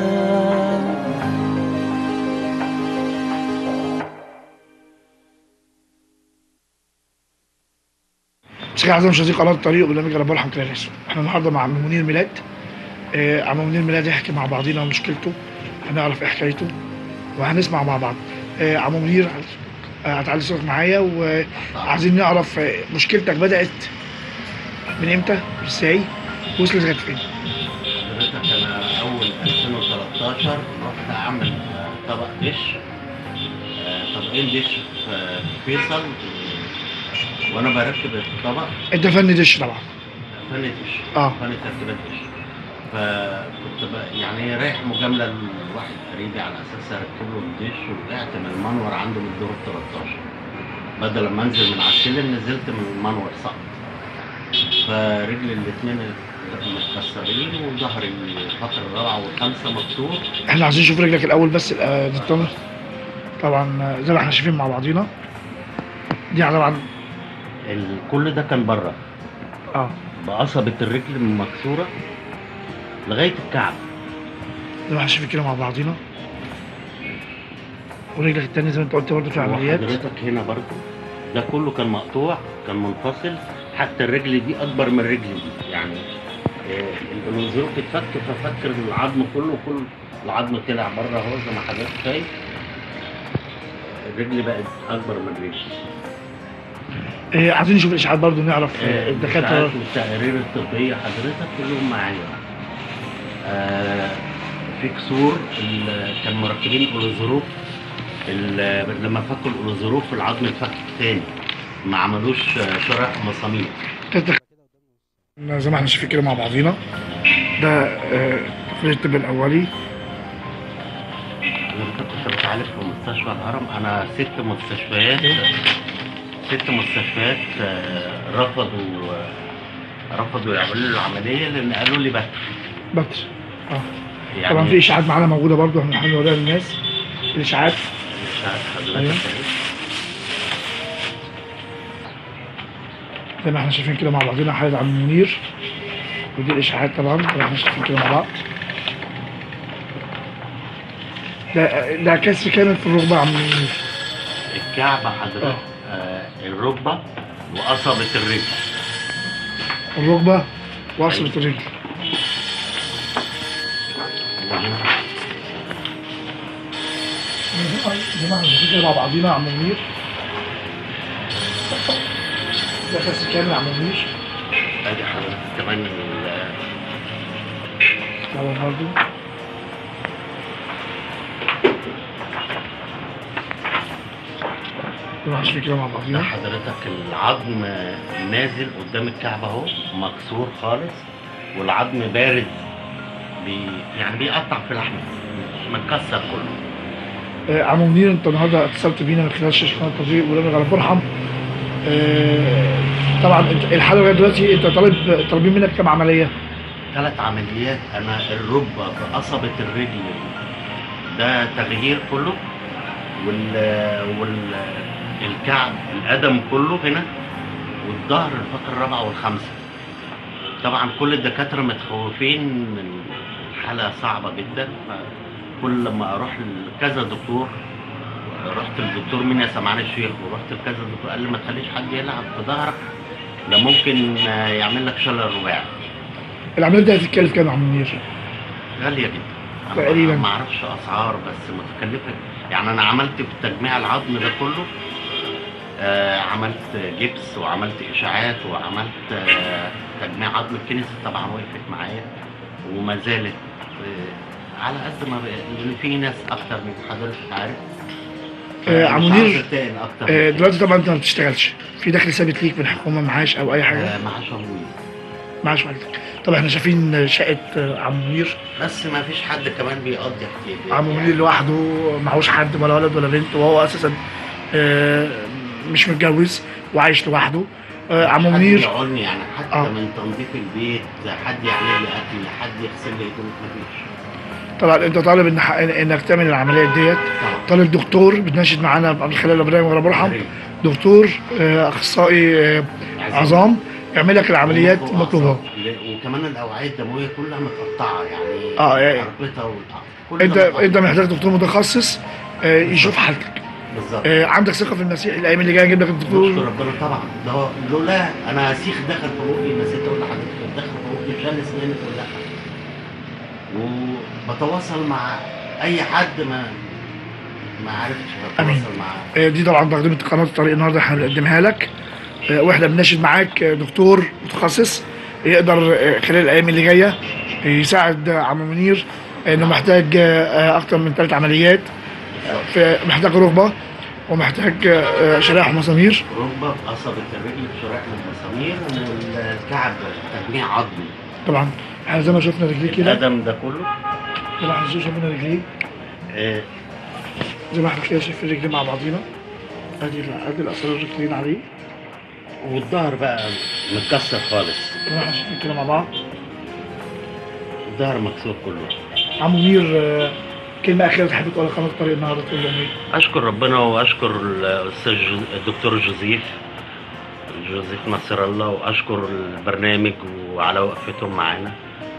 مساء اعظم شقيق على الطريق برنامج رب ارحم كده ناس احنا النهارده مع عم منير ميلاد آه عم منير ميلاد يحكي مع بعضينا مشكلته هنعرف ايه حكايته وهنسمع مع بعض آه عم منير آه، هتعلي صوتك معايا وعايزين نعرف آه، مشكلتك بدأت من امتى ازاي وصلت لغايه فين حضرتك انا اول 2013 رحت اعمل آه، طبق دش آه، طبقين دش في آه، في فيصل وانا بركب الطبق انت فن دش طبعا فن دش اه فن تركيبات دش فكنت بقى يعني رايح مجامله لواحد قريبي على اساس اركب له الدش وطلعت من المنور عنده من الدور ال 13 بدل ما انزل من على السلم نزلت من المنور سقط فرجلي الاثنين متكسرين وظهري الفترة الرابعة والخامسة مكسور احنا عايزين نشوف رجلك الاول بس آه، نطمن طبعا آه، زي ما احنا شايفين مع بعضينا دي عباره عن ال- كل ده كان بره اه بقصبة الرجل مكسورة لغاية الكعب زي ما احنا شايفين كده مع بعضينا ورجلك التانية زي ما انت قلت برضه في عمليات وحضرتك هنا برضو ده كله كان مقطوع كان منفصل حتى الرجل دي أكبر من الرجل دي يعني آه، الانزيروك اتفك ففك العظم كله كل العظم طلع بره اهو زي ما حضرتك شايف الرجل بقت أكبر من الرجل آه، عايزين نشوف الاشعاعات برضه نعرف آه، آه، الدكاتره الإشاعات والتقارير الطبية حضرتك كلهم معايا آه، في كسور ال- كان مركبين اولوزروف ال- لما فكوا الاولوزروف العظم اتفك تاني ما عملوش آه، شرايح مسامير تلت- زي ما احنا شايفين كده مع بعضينا ده آه، تقرير الطب الاولي انا كنت بتعالج في مستشفى الهرم انا ست مستشفيات ست مستشفيات آه، رفضوا آه، رفضوا يعملوا لي العمليه لان قالوا لي بس بتر اه يعني طبعا في اشاعات معانا موجوده برضه احنا هنحاول نوريها للناس الاشاعات إشاعات حضرتك أيوة. أهي. زي ما احنا شايفين كده مع بعضينا حاله عم منير ودي الاشاعات طبعا زي ما احنا شايفين كده مع بعض ده ده كسر كامل في الركبه يا عم منير الكعبة حضرتك آه الركبة وقصبة الرجل الركبه وعصبة الرجل وهنا زي ما احنا شايفين كده مع بعضينا يا عم منير ده كاس كامل يا عم منير ادي حضرتك كمان ال- اهو برضه نروح نشوف كده مع ده بعضينا حضرتك العظم نازل قدام الكعب اهو مكسور خالص والعظم بارد بي يعني بيقطع في لحمه متكسر كله آه، عم منير انت النهارده اتصلت بينا من خلال شاشه قناه التطبيق ولما غلب برحم آه، طبعا انت الحاله لغايه دلوقتي انت طالب طالبين منك كام عمليه؟ ثلاث عمليات انا الركبه بقصبه الرجل ده تغيير كله وال وال الكعب القدم كله هنا والظهر الفقره الرابعه والخامسه طبعا كل الدكاتره متخوفين من حاله صعبه جدا فكل لما اروح لكذا دكتور رحت للدكتور منى سمعان الشيخ ورحت لكذا دكتور قال لي ما تخليش حد يلعب في ظهرك ده ممكن آه، يعمل لك شلل رباعي العمليه دي هتتكلف كام يا عم منير؟ غالية جدا أنا تقريباً. ما اعرفش اسعار بس متكلفة يعني انا عملت في تجميع العظم ده كله آه عملت جبس وعملت اشاعات وعملت آه تجميع عظم الكنيسة طبعا وقفت معايا وما زالت آه على قد ما بقى- لان في ناس اكتر من حضرتك عارف آه، عم مش منير، عاوز أتقل اكتر آه، دلوقتي طبعا انت ما بتشتغلش في دخل ثابت ليك من الحكومه معاش او اي حاجه آه معاش ابويا معاش والدك طب احنا شايفين شقه آه، عم منير بس ما فيش حد كمان بيقضي احتياجات عم يعني. منير لوحده معهوش حد ولا ولد ولا بنت وهو اساسا آه، مش متجوز وعايش لوحده آه، عم حد منير يعولني يعني حتى آه. من تنظيف البيت حد يعمل لي اكل حد يغسل لي هدوم مفيش طبعا انت طالب إن انك تعمل العمليات ديت طبعا طالب دكتور بتناشد معانا من خلال ابراهيم غرب ارحم دكتور آه، اخصائي آه، عظام يعمل لك العمليات المطلوبه وكمان الاوعيه الدمويه كلها متقطعه يعني آه، يعني- اربطه والأ- كل انت ده متقطع. انت محتاج دكتور متخصص آه، يشوف حالتك بالظبط آه، عندك ثقه في المسيح الايام اللي جايه يجيب لك نشكر الدكتور ربنا طبعا ده لولا انا سيخ دخل في بوقي نسيت اقول لحضرتك دخل في بوقي شال اسناني كلها وبتواصل مع اي حد ما ما عرفتش أمين. اتواصل معاه آه، دي طبعا تقديم قناه الطريق النهارده احنا بنقدمها لك آه، واحنا بنناشد معاك آه، دكتور متخصص يقدر آه، خلال الايام اللي جايه آه، يساعد آه، عم منير آه، انه محتاج آه، آه، اكتر من ثلاث عمليات آه، في- محتاج ركبه ومحتاج آه، آه، شرايح ومسامير ركبه قصبة الرجل بشرايح المسامير والكعب تجميع عظمي طبعا احنا زي ما شفنا رجليه كده القدم ده كله زي ما احنا شفنا رجليه آه، زي ما احنا كده شايفين رجليه مع بعضينا ادي ادي الاثار الرجلين عليه والظهر بقى متكسر خالص زي ما احنا شايفين كده مع بعض الظهر مكسور كله عم منير آه، كلمه اخيره تحب تقولها قناه الطريق النهارده تقول لهم ايه؟ اشكر ربنا واشكر الاستاذ جو- الدكتور جوزيف جوزيف نصر الله واشكر البرنامج وعلى وقفتهم معانا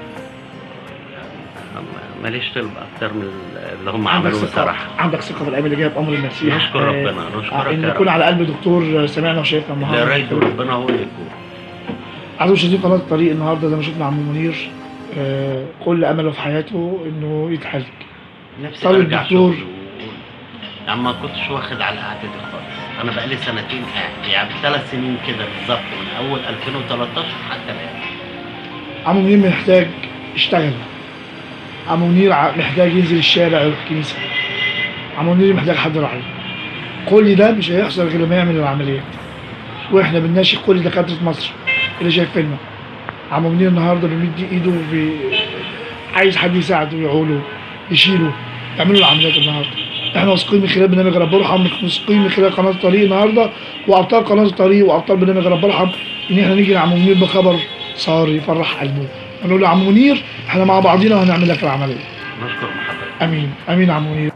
أما- ماليش طلب اكتر من اللي هم عندك عملوه ثقه بصراحه عندك ثقه في الايام اللي جايه بامر المسيح نشكر آه، ربنا آه، نشكرك ان يا يكون رب على قلب دكتور آه، سمعنا وشايفنا اللي النهارده رايده ربنا هو اللي يكون عايز مشاهدين قناه الطريق النهارده زي ما شفنا عم منير آه، كل امله في حياته انه يتعالج نفسي طالب ارجع دكتور. شغل و... يعني ما كنتش واخد على القعده دي خالص انا بقالي سنتين قاعد يعني ثلاث سنين كده بالظبط من اول 2013 حتى الان عم منير محتاج يشتغل عم منير ع- محتاج ينزل الشارع يروح الكنيسه عم منير محتاج حد يراعيه كل ده مش هيحصل غير لما يعمل العمليات واحنا بنناشد كل دكاتره مصر اللي شايفيننا عم منير النهارده بيمد ايده وبي... عايز حد يساعده يعوله يشيله يعملوا العمليات النهارده احنا واثقين من خلال برنامج رب ارحم واثقين من خلال قناه الطريق النهارده وابطال قناه الطريق وابطال برنامج رب ارحم ان احنا نيجي لعم منير بخبر صار يفرح قلبه نقول له يا عم منير احنا مع بعضينا وهنعمل لك العمليه نشكر محبتك امين امين يا عم منير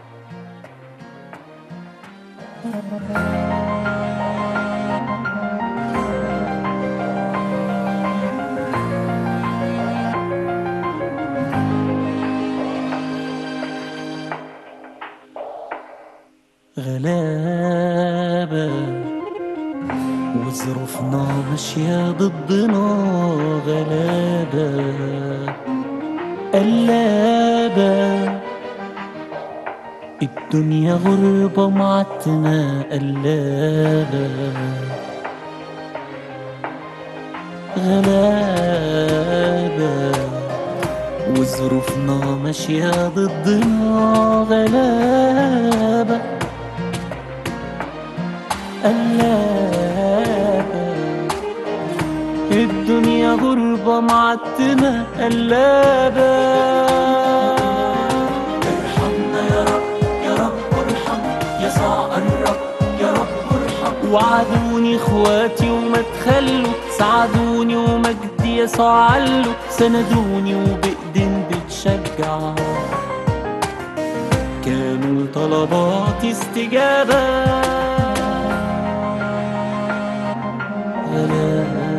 غلابة وظروفنا ماشية ضدنا غلابة قلابة الدنيا غربة معتمة قلابة غلابة وظروفنا ماشية ضدنا غلابة قلابة الدنيا غربة معتمة قلابة ارحمنا يا رب يا رب ارحم يا صاع الرب يا رب ارحم وعدوني اخواتي وما تخلوا ساعدوني ومجدي يسوع علوا سندوني وبإيدين بتشجع كانوا طلباتي استجابة غلابة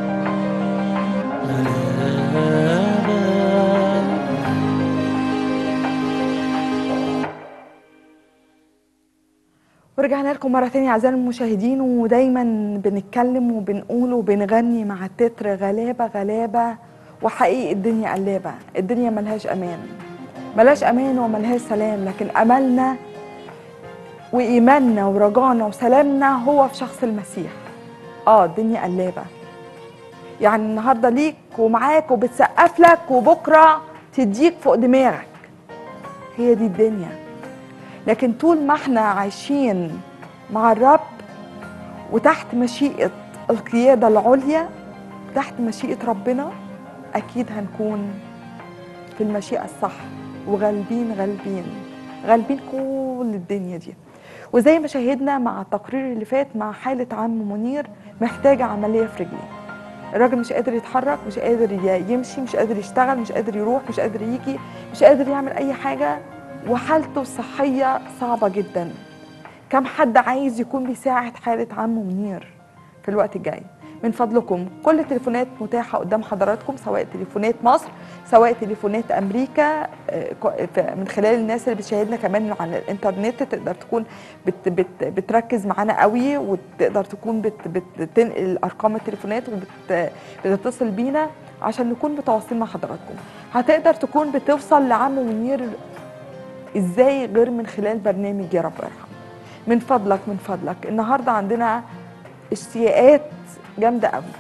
غلابة ورجعنا لكم مرة تانية أعزائي المشاهدين ودايما بنتكلم وبنقول وبنغني مع التتر غلابة غلابة وحقيقي الدنيا قلابة الدنيا ملهاش أمان ملهاش أمان وملهاش سلام لكن أملنا وإيماننا ورجائنا وسلامنا هو في شخص المسيح آه الدنيا قلابة يعني النهاردة ليك ومعاك وبتسقف لك وبكرة تديك فوق دماغك هي دي الدنيا لكن طول ما احنا عايشين مع الرب وتحت مشيئة القيادة العليا تحت مشيئة ربنا أكيد هنكون في المشيئة الصح وغالبين غالبين غالبين كل الدنيا دي وزي ما شاهدنا مع التقرير اللي فات مع حالة عم منير محتاجة عملية في رجليه الراجل مش قادر يتحرك مش قادر ي- يمشي مش قادر يشتغل مش قادر يروح مش قادر يجي مش قادر يعمل أي حاجة وحالته الصحية صعبة جدا كم حد عايز يكون بيساعد حالة عم منير في الوقت الجاي من فضلكم كل التليفونات متاحة قدام حضراتكم سواء تليفونات مصر سواء تليفونات أمريكا آه، ك- ف- من خلال الناس اللي بتشاهدنا كمان على الإنترنت تقدر تكون بت بت بتركز معانا قوي وتقدر تكون بت بتنقل أرقام التليفونات وبتتصل بينا عشان نكون متواصلين مع حضراتكم هتقدر تكون بتوصل لعم منير ازاي غير من خلال برنامج يا رب ارحم من فضلك من فضلك النهارده عندنا اشتياقات جامده قوي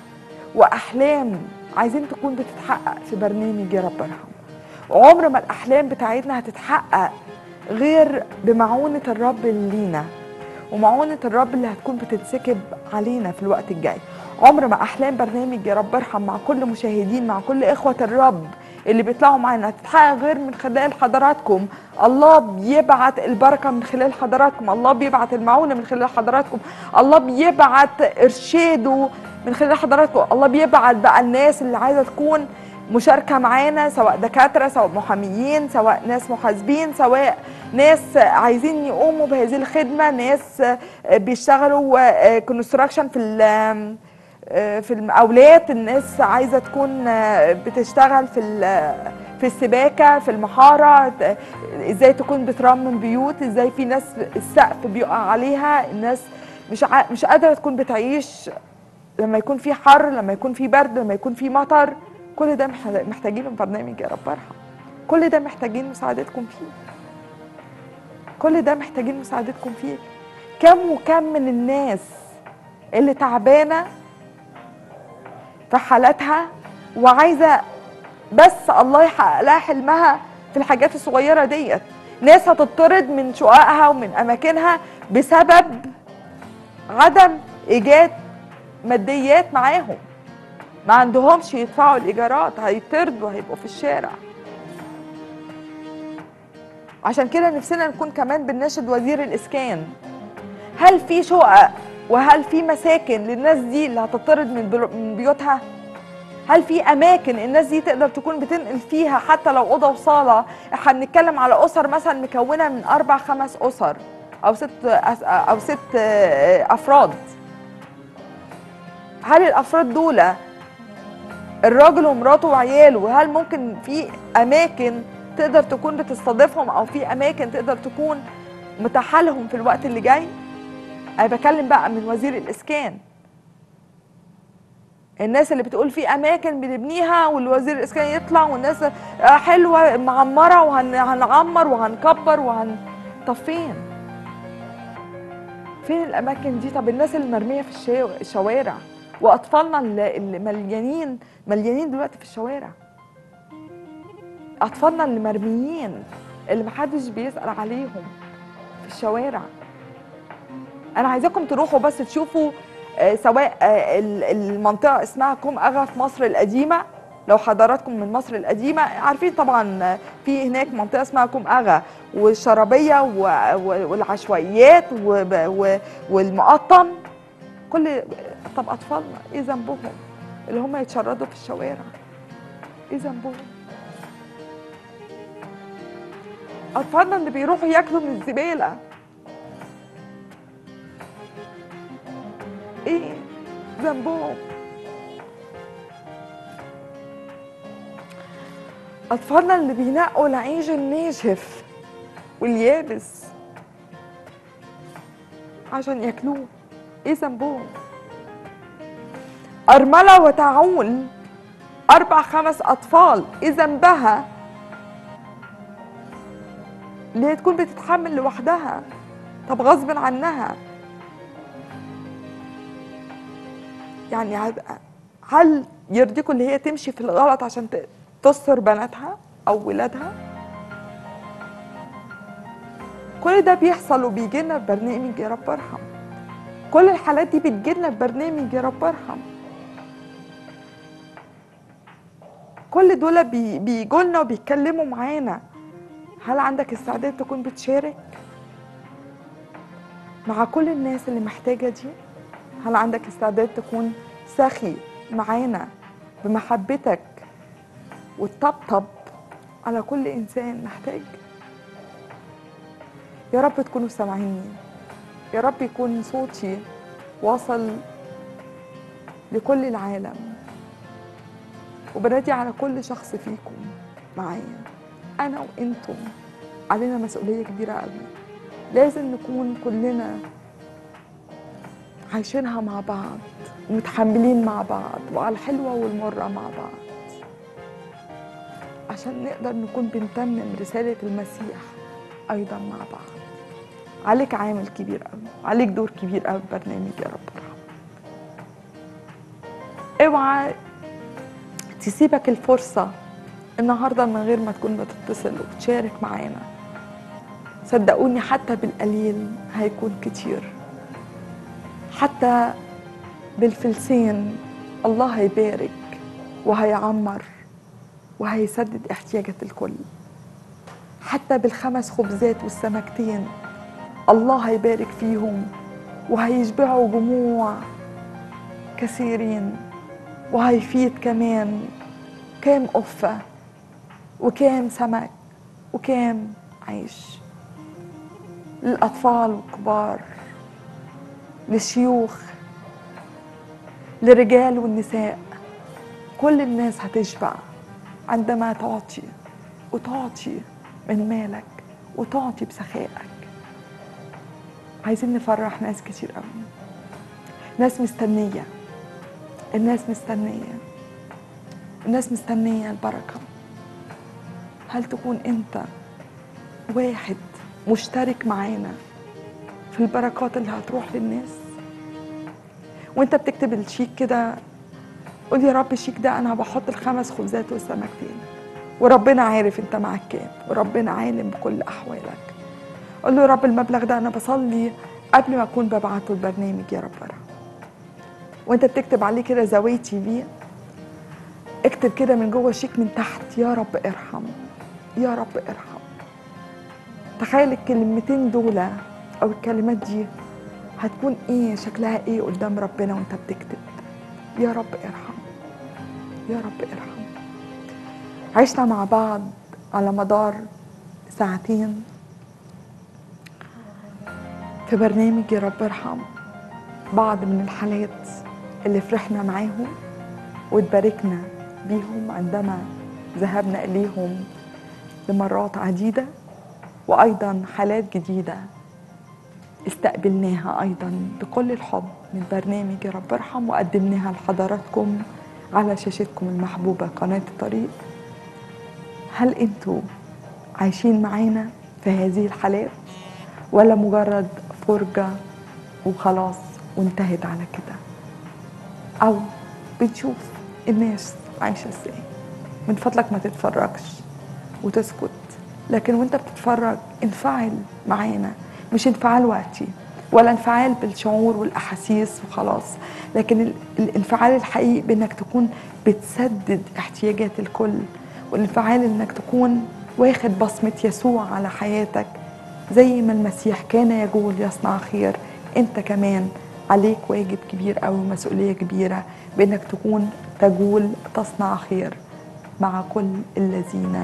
واحلام عايزين تكون بتتحقق في برنامج يا رب ارحم وعمر ما الاحلام بتاعتنا هتتحقق غير بمعونه الرب اللي لينا ومعونه الرب اللي هتكون بتتسكب علينا في الوقت الجاي عمر ما احلام برنامج يا رب ارحم مع كل مشاهدين مع كل اخوه الرب اللي بيطلعوا معانا هتتحقق غير من خلال حضراتكم الله بيبعت البركه من خلال حضراتكم الله بيبعت المعونه من خلال حضراتكم الله بيبعت ارشاده من خلال حضراتكم الله بيبعت بقى الناس اللي عايزه تكون مشاركه معانا سواء دكاتره سواء محاميين سواء ناس محاسبين سواء ناس عايزين يقوموا بهذه الخدمه ناس بيشتغلوا كونستراكشن في ال- في المقاولات الناس عايزه تكون بتشتغل في ال- في السباكه في المحاره ت- ازاي تكون بترمم بيوت ازاي في ناس السقف بيقع عليها الناس مش ع... مش قادره تكون بتعيش لما يكون في حر لما يكون في برد لما يكون في مطر كل ده مح- محتاجينه في برنامج يا رب ارحم كل ده محتاجين مساعدتكم فيه كل ده محتاجين مساعدتكم فيه كم وكم من الناس اللي تعبانه في حالاتها وعايزه بس الله يحقق لها حلمها في الحاجات الصغيره ديت ناس هتطرد من شققها ومن اماكنها بسبب عدم ايجاد ماديات معاهم ما عندهمش يدفعوا الايجارات هيطردوا هيبقوا في الشارع عشان كده نفسنا نكون كمان بنناشد وزير الاسكان هل في شقق وهل في مساكن للناس دي اللي هتطرد من بلو- من بيوتها هل في اماكن الناس دي تقدر تكون بتنقل فيها حتى لو اوضه وصاله احنا بنتكلم على اسر مثلا مكونه من اربع خمس اسر او ست أس- او ست آه، افراد هل الافراد دول الراجل ومراته وعياله هل ممكن في اماكن تقدر تكون بتستضيفهم او في اماكن تقدر تكون متاحه لهم في الوقت اللي جاي انا بكلم بقى من وزير الاسكان الناس اللي بتقول في اماكن بنبنيها والوزير الاسكان يطلع والناس آه، حلوه معمره وهنعمر وهنكبر وهن طب فين؟ فين الاماكن دي؟ طب الناس اللي مرميه في الشا- الشوارع واطفالنا اللي اللي مليانين مليانين دلوقتي في الشوارع اطفالنا اللي مرميين اللي محدش بيسال عليهم في الشوارع انا عايزاكم تروحوا بس تشوفوا آه، سواء آه، ال- المنطقه اسمها كوم اغا في مصر القديمه لو حضراتكم من مصر القديمه عارفين طبعا آه، في هناك منطقه اسمها كوم اغا والشرابيه و- و- والعشوائيات وب- و- والمقطم كل طب اطفالنا ايه ذنبهم اللي هم يتشردوا في الشوارع ايه ذنبهم اطفالنا اللي بيروحوا ياكلوا من الزباله ايه ذنبهم اطفالنا اللي بينقوا العيش الناشف واليابس عشان ياكلوه ايه ذنبهم ارمله وتعول اربع خمس اطفال ايه ذنبها اللي هي تكون بتتحمل لوحدها طب غصب عنها يعني هب- هل يرضيكم اللي هي تمشي في الغلط عشان ت- تستر بناتها او ولادها كل ده بيحصل وبيجي لنا في برنامج يا رب ارحم كل الحالات دي بتجي لنا في برنامج يا رب ارحم كل دول بي بيجوا لنا وبيتكلموا معانا هل عندك استعداد تكون بتشارك مع كل الناس اللي محتاجة دي هل عندك استعداد تكون سخي معانا بمحبتك وتطبطب على كل إنسان محتاج يا رب تكونوا سامعيني يا رب يكون صوتي واصل لكل العالم وبنادي على كل شخص فيكم معايا انا وانتم علينا مسؤوليه كبيره قوي لازم نكون كلنا عايشينها مع بعض ومتحملين مع بعض وعلى الحلوه والمره مع بعض عشان نقدر نكون بنتمم رساله المسيح ايضا مع بعض عليك عامل كبير قوي عليك دور كبير قوي في برنامج يا رب ارحم اوعى تسيبك الفرصه النهارده من غير ما تكون بتتصل وتشارك معانا صدقوني حتى بالقليل هيكون كتير حتى بالفلسين الله هيبارك وهيعمر وهيسدد احتياجات الكل حتى بالخمس خبزات والسمكتين الله هيبارك فيهم وهيشبعوا جموع كثيرين وهيفيد كمان كام قفة وكام سمك وكام عيش للأطفال والكبار للشيوخ للرجال والنساء كل الناس هتشبع عندما تعطي وتعطي من مالك وتعطي بسخائك عايزين نفرح ناس كتير قوي ناس مستنية الناس مستنية الناس مستنية البركة هل تكون انت واحد مشترك معانا في البركات اللي هتروح للناس وانت بتكتب الشيك كده قول يا رب الشيك ده انا بحط الخمس خبزات والسمكتين وربنا عارف انت معاك كام وربنا عالم بكل احوالك قول له يا رب المبلغ ده انا بصلي قبل ما اكون ببعته البرنامج يا رب ارحم وانت بتكتب عليه كده زاوية تي في اكتب كده من جوه الشيك من تحت يا رب ارحم يا رب ارحم تخيل الكلمتين دول او الكلمات دي هتكون ايه شكلها ايه قدام ربنا وانت بتكتب يا رب ارحم يا رب ارحم عشنا مع بعض على مدار ساعتين في برنامج يا رب ارحم بعض من الحالات اللي فرحنا معاهم واتباركنا بيهم عندما ذهبنا إليهم لمرات عديدة وأيضا حالات جديدة استقبلناها أيضا بكل الحب من برنامج يا رب ارحم وقدمناها لحضراتكم على شاشتكم المحبوبة قناة الطريق هل انتوا عايشين معانا في هذه الحالات ولا مجرد فرجة وخلاص وانتهت على كده أو بتشوف الناس عايشة ازاي من فضلك ما تتفرجش وتسكت لكن وانت بتتفرج انفعل معانا مش انفعال وقتي ولا انفعال بالشعور والاحاسيس وخلاص لكن ال- الانفعال الحقيقي بانك تكون بتسدد احتياجات الكل والانفعال انك تكون واخد بصمة يسوع على حياتك زي ما المسيح كان يقول يصنع خير انت كمان عليك واجب كبير أوي ومسؤولية كبيرة بانك تكون تقول تصنع خير مع كل الذين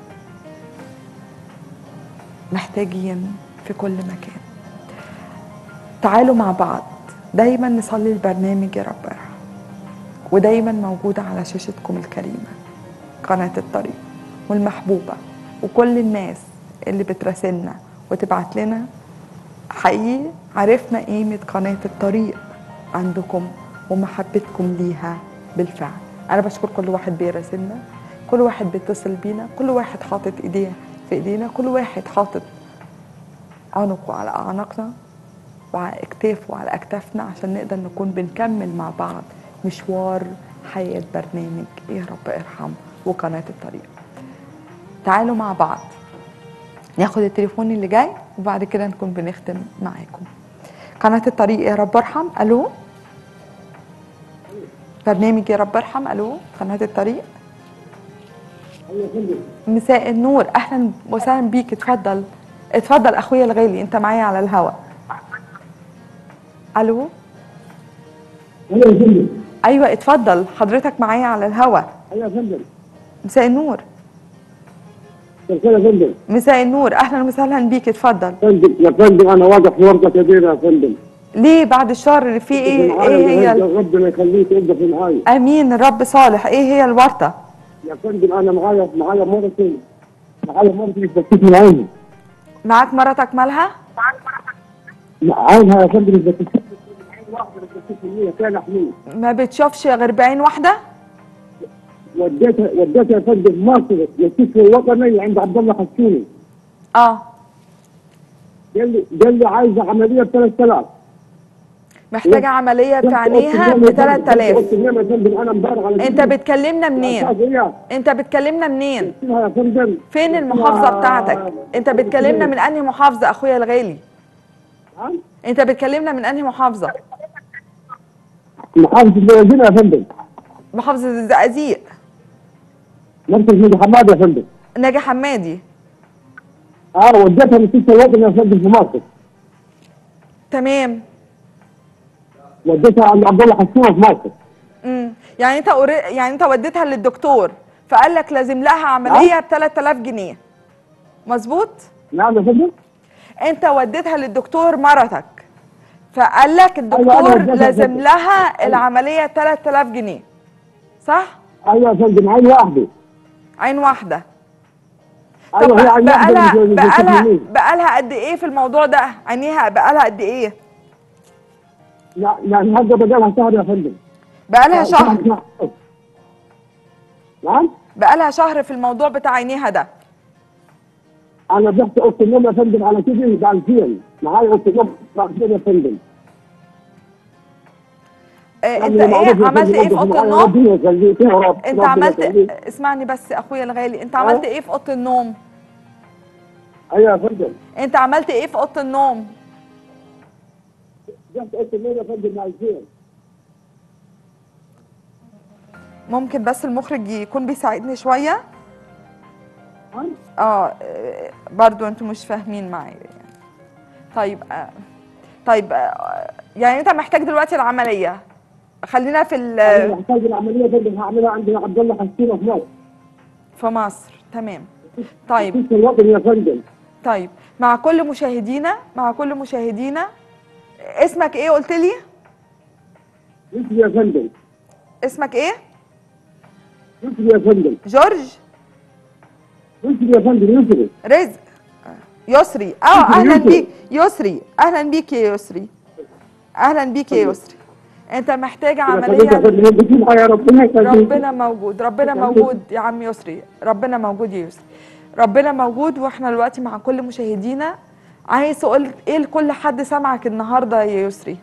محتاجين في كل مكان تعالوا مع بعض دايما نصلي البرنامج يا رب ارحم ودايما موجودة على شاشتكم الكريمة قناة الطريق والمحبوبة وكل الناس اللي بتراسلنا وتبعت لنا حقيقي عرفنا قيمة قناة الطريق عندكم ومحبتكم ليها بالفعل أنا بشكر كل واحد بيراسلنا كل واحد بيتصل بينا كل واحد حاطط إيديه في إيدينا كل واحد حاطط عنقه على أعناقنا وعلى اكتافه وعلى اكتافنا عشان نقدر نكون بنكمل مع بعض مشوار حياة برنامج يا رب ارحم وقناة الطريق تعالوا مع بعض ناخد التليفون اللي جاي وبعد كده نكون بنختم معاكم قناة الطريق يا رب ارحم الو برنامج يا رب ارحم الو قناة الطريق مساء النور اهلا وسهلا بيك اتفضل اتفضل اخويا الغالي انت معايا على الهوا الو ايوه يا فندم ايوه اتفضل حضرتك معايا على الهوا ايوه يا فندم مساء النور مساء يا فندم مساء النور اهلا وسهلا بيك اتفضل فندم يا فندم انا واقف في ورطه كبيره يا فندم ليه بعد الشر في ايه معايا ايه هي ال- ربنا يخليك انت في معايا امين الرب صالح ايه هي الورطه يا فندم انا معايا معايا مرتي معايا مرتي بتبكيت من عيني معاك مرتك مالها عينها يا فندم بتبكيت من عين واحده بتبكيت من مية كان حميد ما بتشوفش غير بعين واحده وديتها وديتها يا فندم مصر للسجن الوطني عند عبد الله حسوني اه قال لي قال لي عايزه عمليه ب 3000 محتاجه عمليه في عينيها ب 3000 قلت لهم يا فندم انا امبارح على انت بتكلمنا منين منين؟ انت بتكلمنا منين يا فندم فين المحافظه بتاعتك انت بتكلمنا من انهي محافظه اخويا الغالي انت بتكلمنا من انهي محافظه محافظه الموازنه يا فندم محافظه الزقازيق مركز نادي حماد يا فندم ناجي حمادي اه وديتها للسجن الوطني يا فندم في مصر تمام وديتها عند عبد الله حسونه في مصر امم يعني انت قري... يعني انت وديتها للدكتور فقال لك لازم لها عمليه ب 3000 جنيه مظبوط نعم يا فندم انت وديتها للدكتور مرتك فقال لك أنا الدكتور وديتها لازم للدكتور. لها العمليه 3000 جنيه صح ايوه يا فندم عين واحده عين واحده ايوه هي عين واحده بقالها اللي- اللي في بقالها اليمين. بقالها قد ايه في الموضوع ده عينيها بقالها قد ايه لا- يعني هذا بدلها شهر يا فندم بقالها شهر نعم بقالها شهر في الموضوع بتاع عينيها ده انا رحت اوضه النوم يا فندم على كده بعد فين معايا اوضه النوم بعد كده يا فندم اه انت ايه عملت ايه في اوضه النوم ربنا يخليك يا رب انت ربنا عملت يخليك. اسمعني بس اخويا الغالي انت عملت ايه في اوضه النوم ايوه يا فندم انت عملت ايه في اوضه النوم رحت اوضه النوم يا فندم بعد فين ممكن بس المخرج يكون بيساعدني شويه اه اه، برضو انتوا مش فاهمين معايا يعني. طيب آه، طيب آه، يعني انت محتاج دلوقتي العمليه خلينا في ال- انا محتاج العمليه يا فندم هعملها عند عبد الله حسونه في مصر في مصر تمام طيب السجن الوطني يا فندم طيب مع كل مشاهدينا مع كل مشاهدينا اسمك ايه قلت لي يسري يا فندم اسمك ايه يسري يا فندم جورج يسري يا فندم يسري رزق يسري اه يسري، اهلا يسري. بيك يسري اهلا بيك يا يسري اهلا بيك يا يسري انت محتاج يخليك يا عمليه فندم يديكي الحياه ربنا يخليك ربنا موجود ربنا موجود يا عم يسري ربنا موجود يا يسري ربنا موجود واحنا دلوقتي مع كل مشاهدينا عايز تقول ايه لكل حد سمعك النهارده يا يسري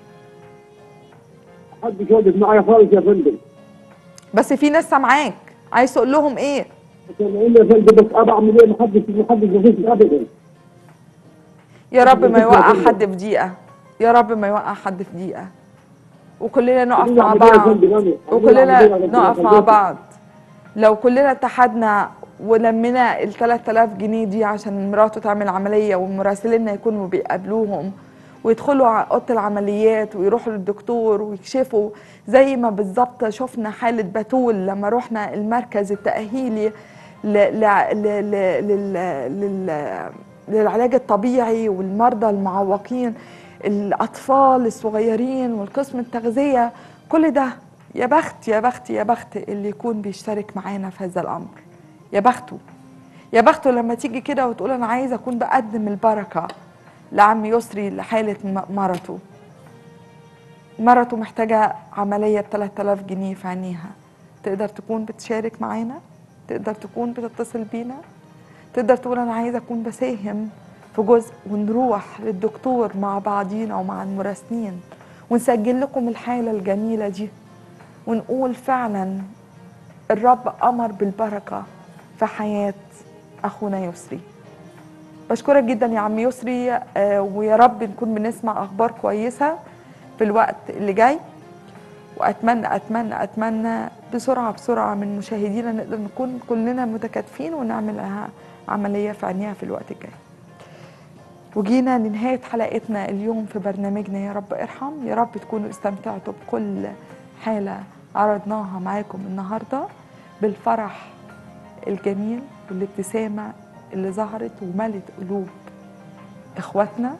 محدش واقف معايا خالص يا فندم بس في ناس سامعاك عايز تقول لهم ايه سامعين يا فندم بس ابع من ايه محدش محدش يغيث ابدا يا رب ما يوقع حد في دقيقه يا رب ما يوقع حد في دقيقه وكلنا نقف عملية مع يا بعض فندم، عملية. وكلنا عملية ربنا نقف مع يخليك. بعض لو كلنا اتحدنا ولمينا ال 3000 جنيه دي عشان مراته تعمل عمليه ومراسليننا يكونوا بيقابلوهم ويدخلوا ع- اوضه العمليات ويروحوا للدكتور ويكشفوا زي ما بالظبط شفنا حاله بتول لما رحنا المركز التاهيلي ل... ل... ل... ل... لل... لل... للعلاج الطبيعي والمرضى المعوقين الاطفال الصغيرين والقسم التغذيه كل ده يا بخت يا بخت يا بخت اللي يكون بيشترك معانا في هذا الامر يا بخته يا بخته لما تيجي كده وتقول انا عايزه اكون بقدم البركه لعم يسري لحاله م- مرته مرته محتاجه عمليه ب 3000 جنيه في عينيها تقدر تكون بتشارك معانا تقدر تكون بتتصل بينا تقدر تقول انا عايزه اكون بساهم في جزء ونروح للدكتور مع بعضينا ومع المراسلين ونسجل لكم الحاله الجميله دي ونقول فعلا الرب امر بالبركه في حياه اخونا يسري بشكرك جدا يا عم يسري آه، ويا رب نكون بنسمع اخبار كويسه في الوقت اللي جاي واتمنى اتمنى اتمنى بسرعه بسرعه من مشاهدينا نقدر نكون كلنا متكاتفين ونعمل لها عمليه في عينيها في الوقت الجاي وجينا لنهاية حلقتنا اليوم في برنامجنا يا رب ارحم يا رب تكونوا استمتعتوا بكل حالة عرضناها معاكم النهاردة بالفرح الجميل والابتسامة اللي ظهرت وملت قلوب اخواتنا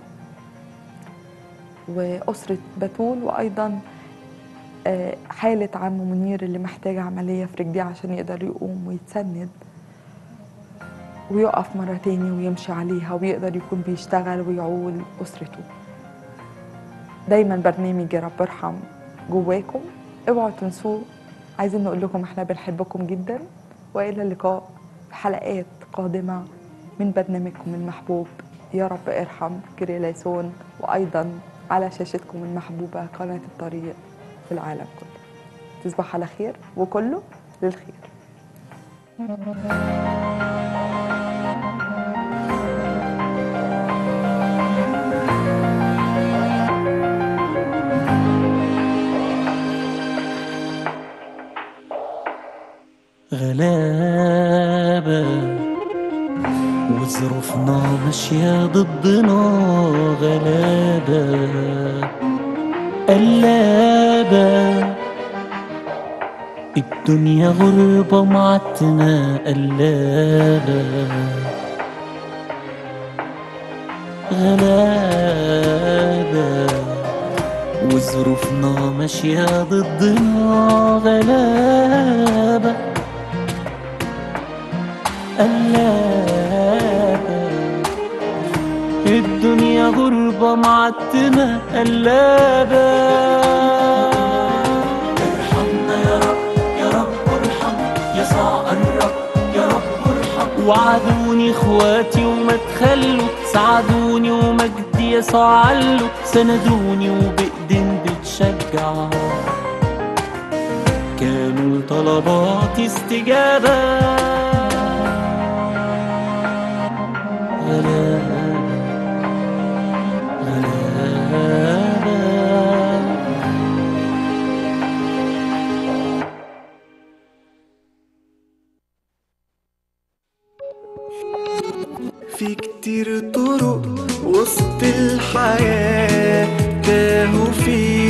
وأسرة بتول وأيضا آه، حالة عم منير اللي محتاج عملية في رجليه عشان يقدر يقوم ويتسند ويقف مرة تاني ويمشي عليها ويقدر يكون بيشتغل ويعول أسرته دايما برنامج يا رب ارحم جواكم اوعوا تنسوه عايزين نقول لكم احنا بنحبكم جدا والى اللقاء في حلقات قادمة من برنامجكم المحبوب يا رب ارحم كريليسون وايضا على شاشتكم المحبوبة قناة الطريق في العالم كله تصبح على خير وكله للخير غلابة وظروفنا ماشية ضدنا غلابة قلابة الدنيا غربة معتنا قلابة غلابة وظروفنا ماشية ضدنا غلابة قلابة الدنيا غربة معتمة قلابة ارحمنا يا رب يا رب ارحم يسوع الرب يا رب ارحم وعدوني اخواتي وما تخلوا ساعدوني ومجدي يسوع علوا سندوني وبإيدين بتشجع كانوا لطلباتي استجابة غلابة غلابة في كتير طرق وسط الحياة تاهوا فيها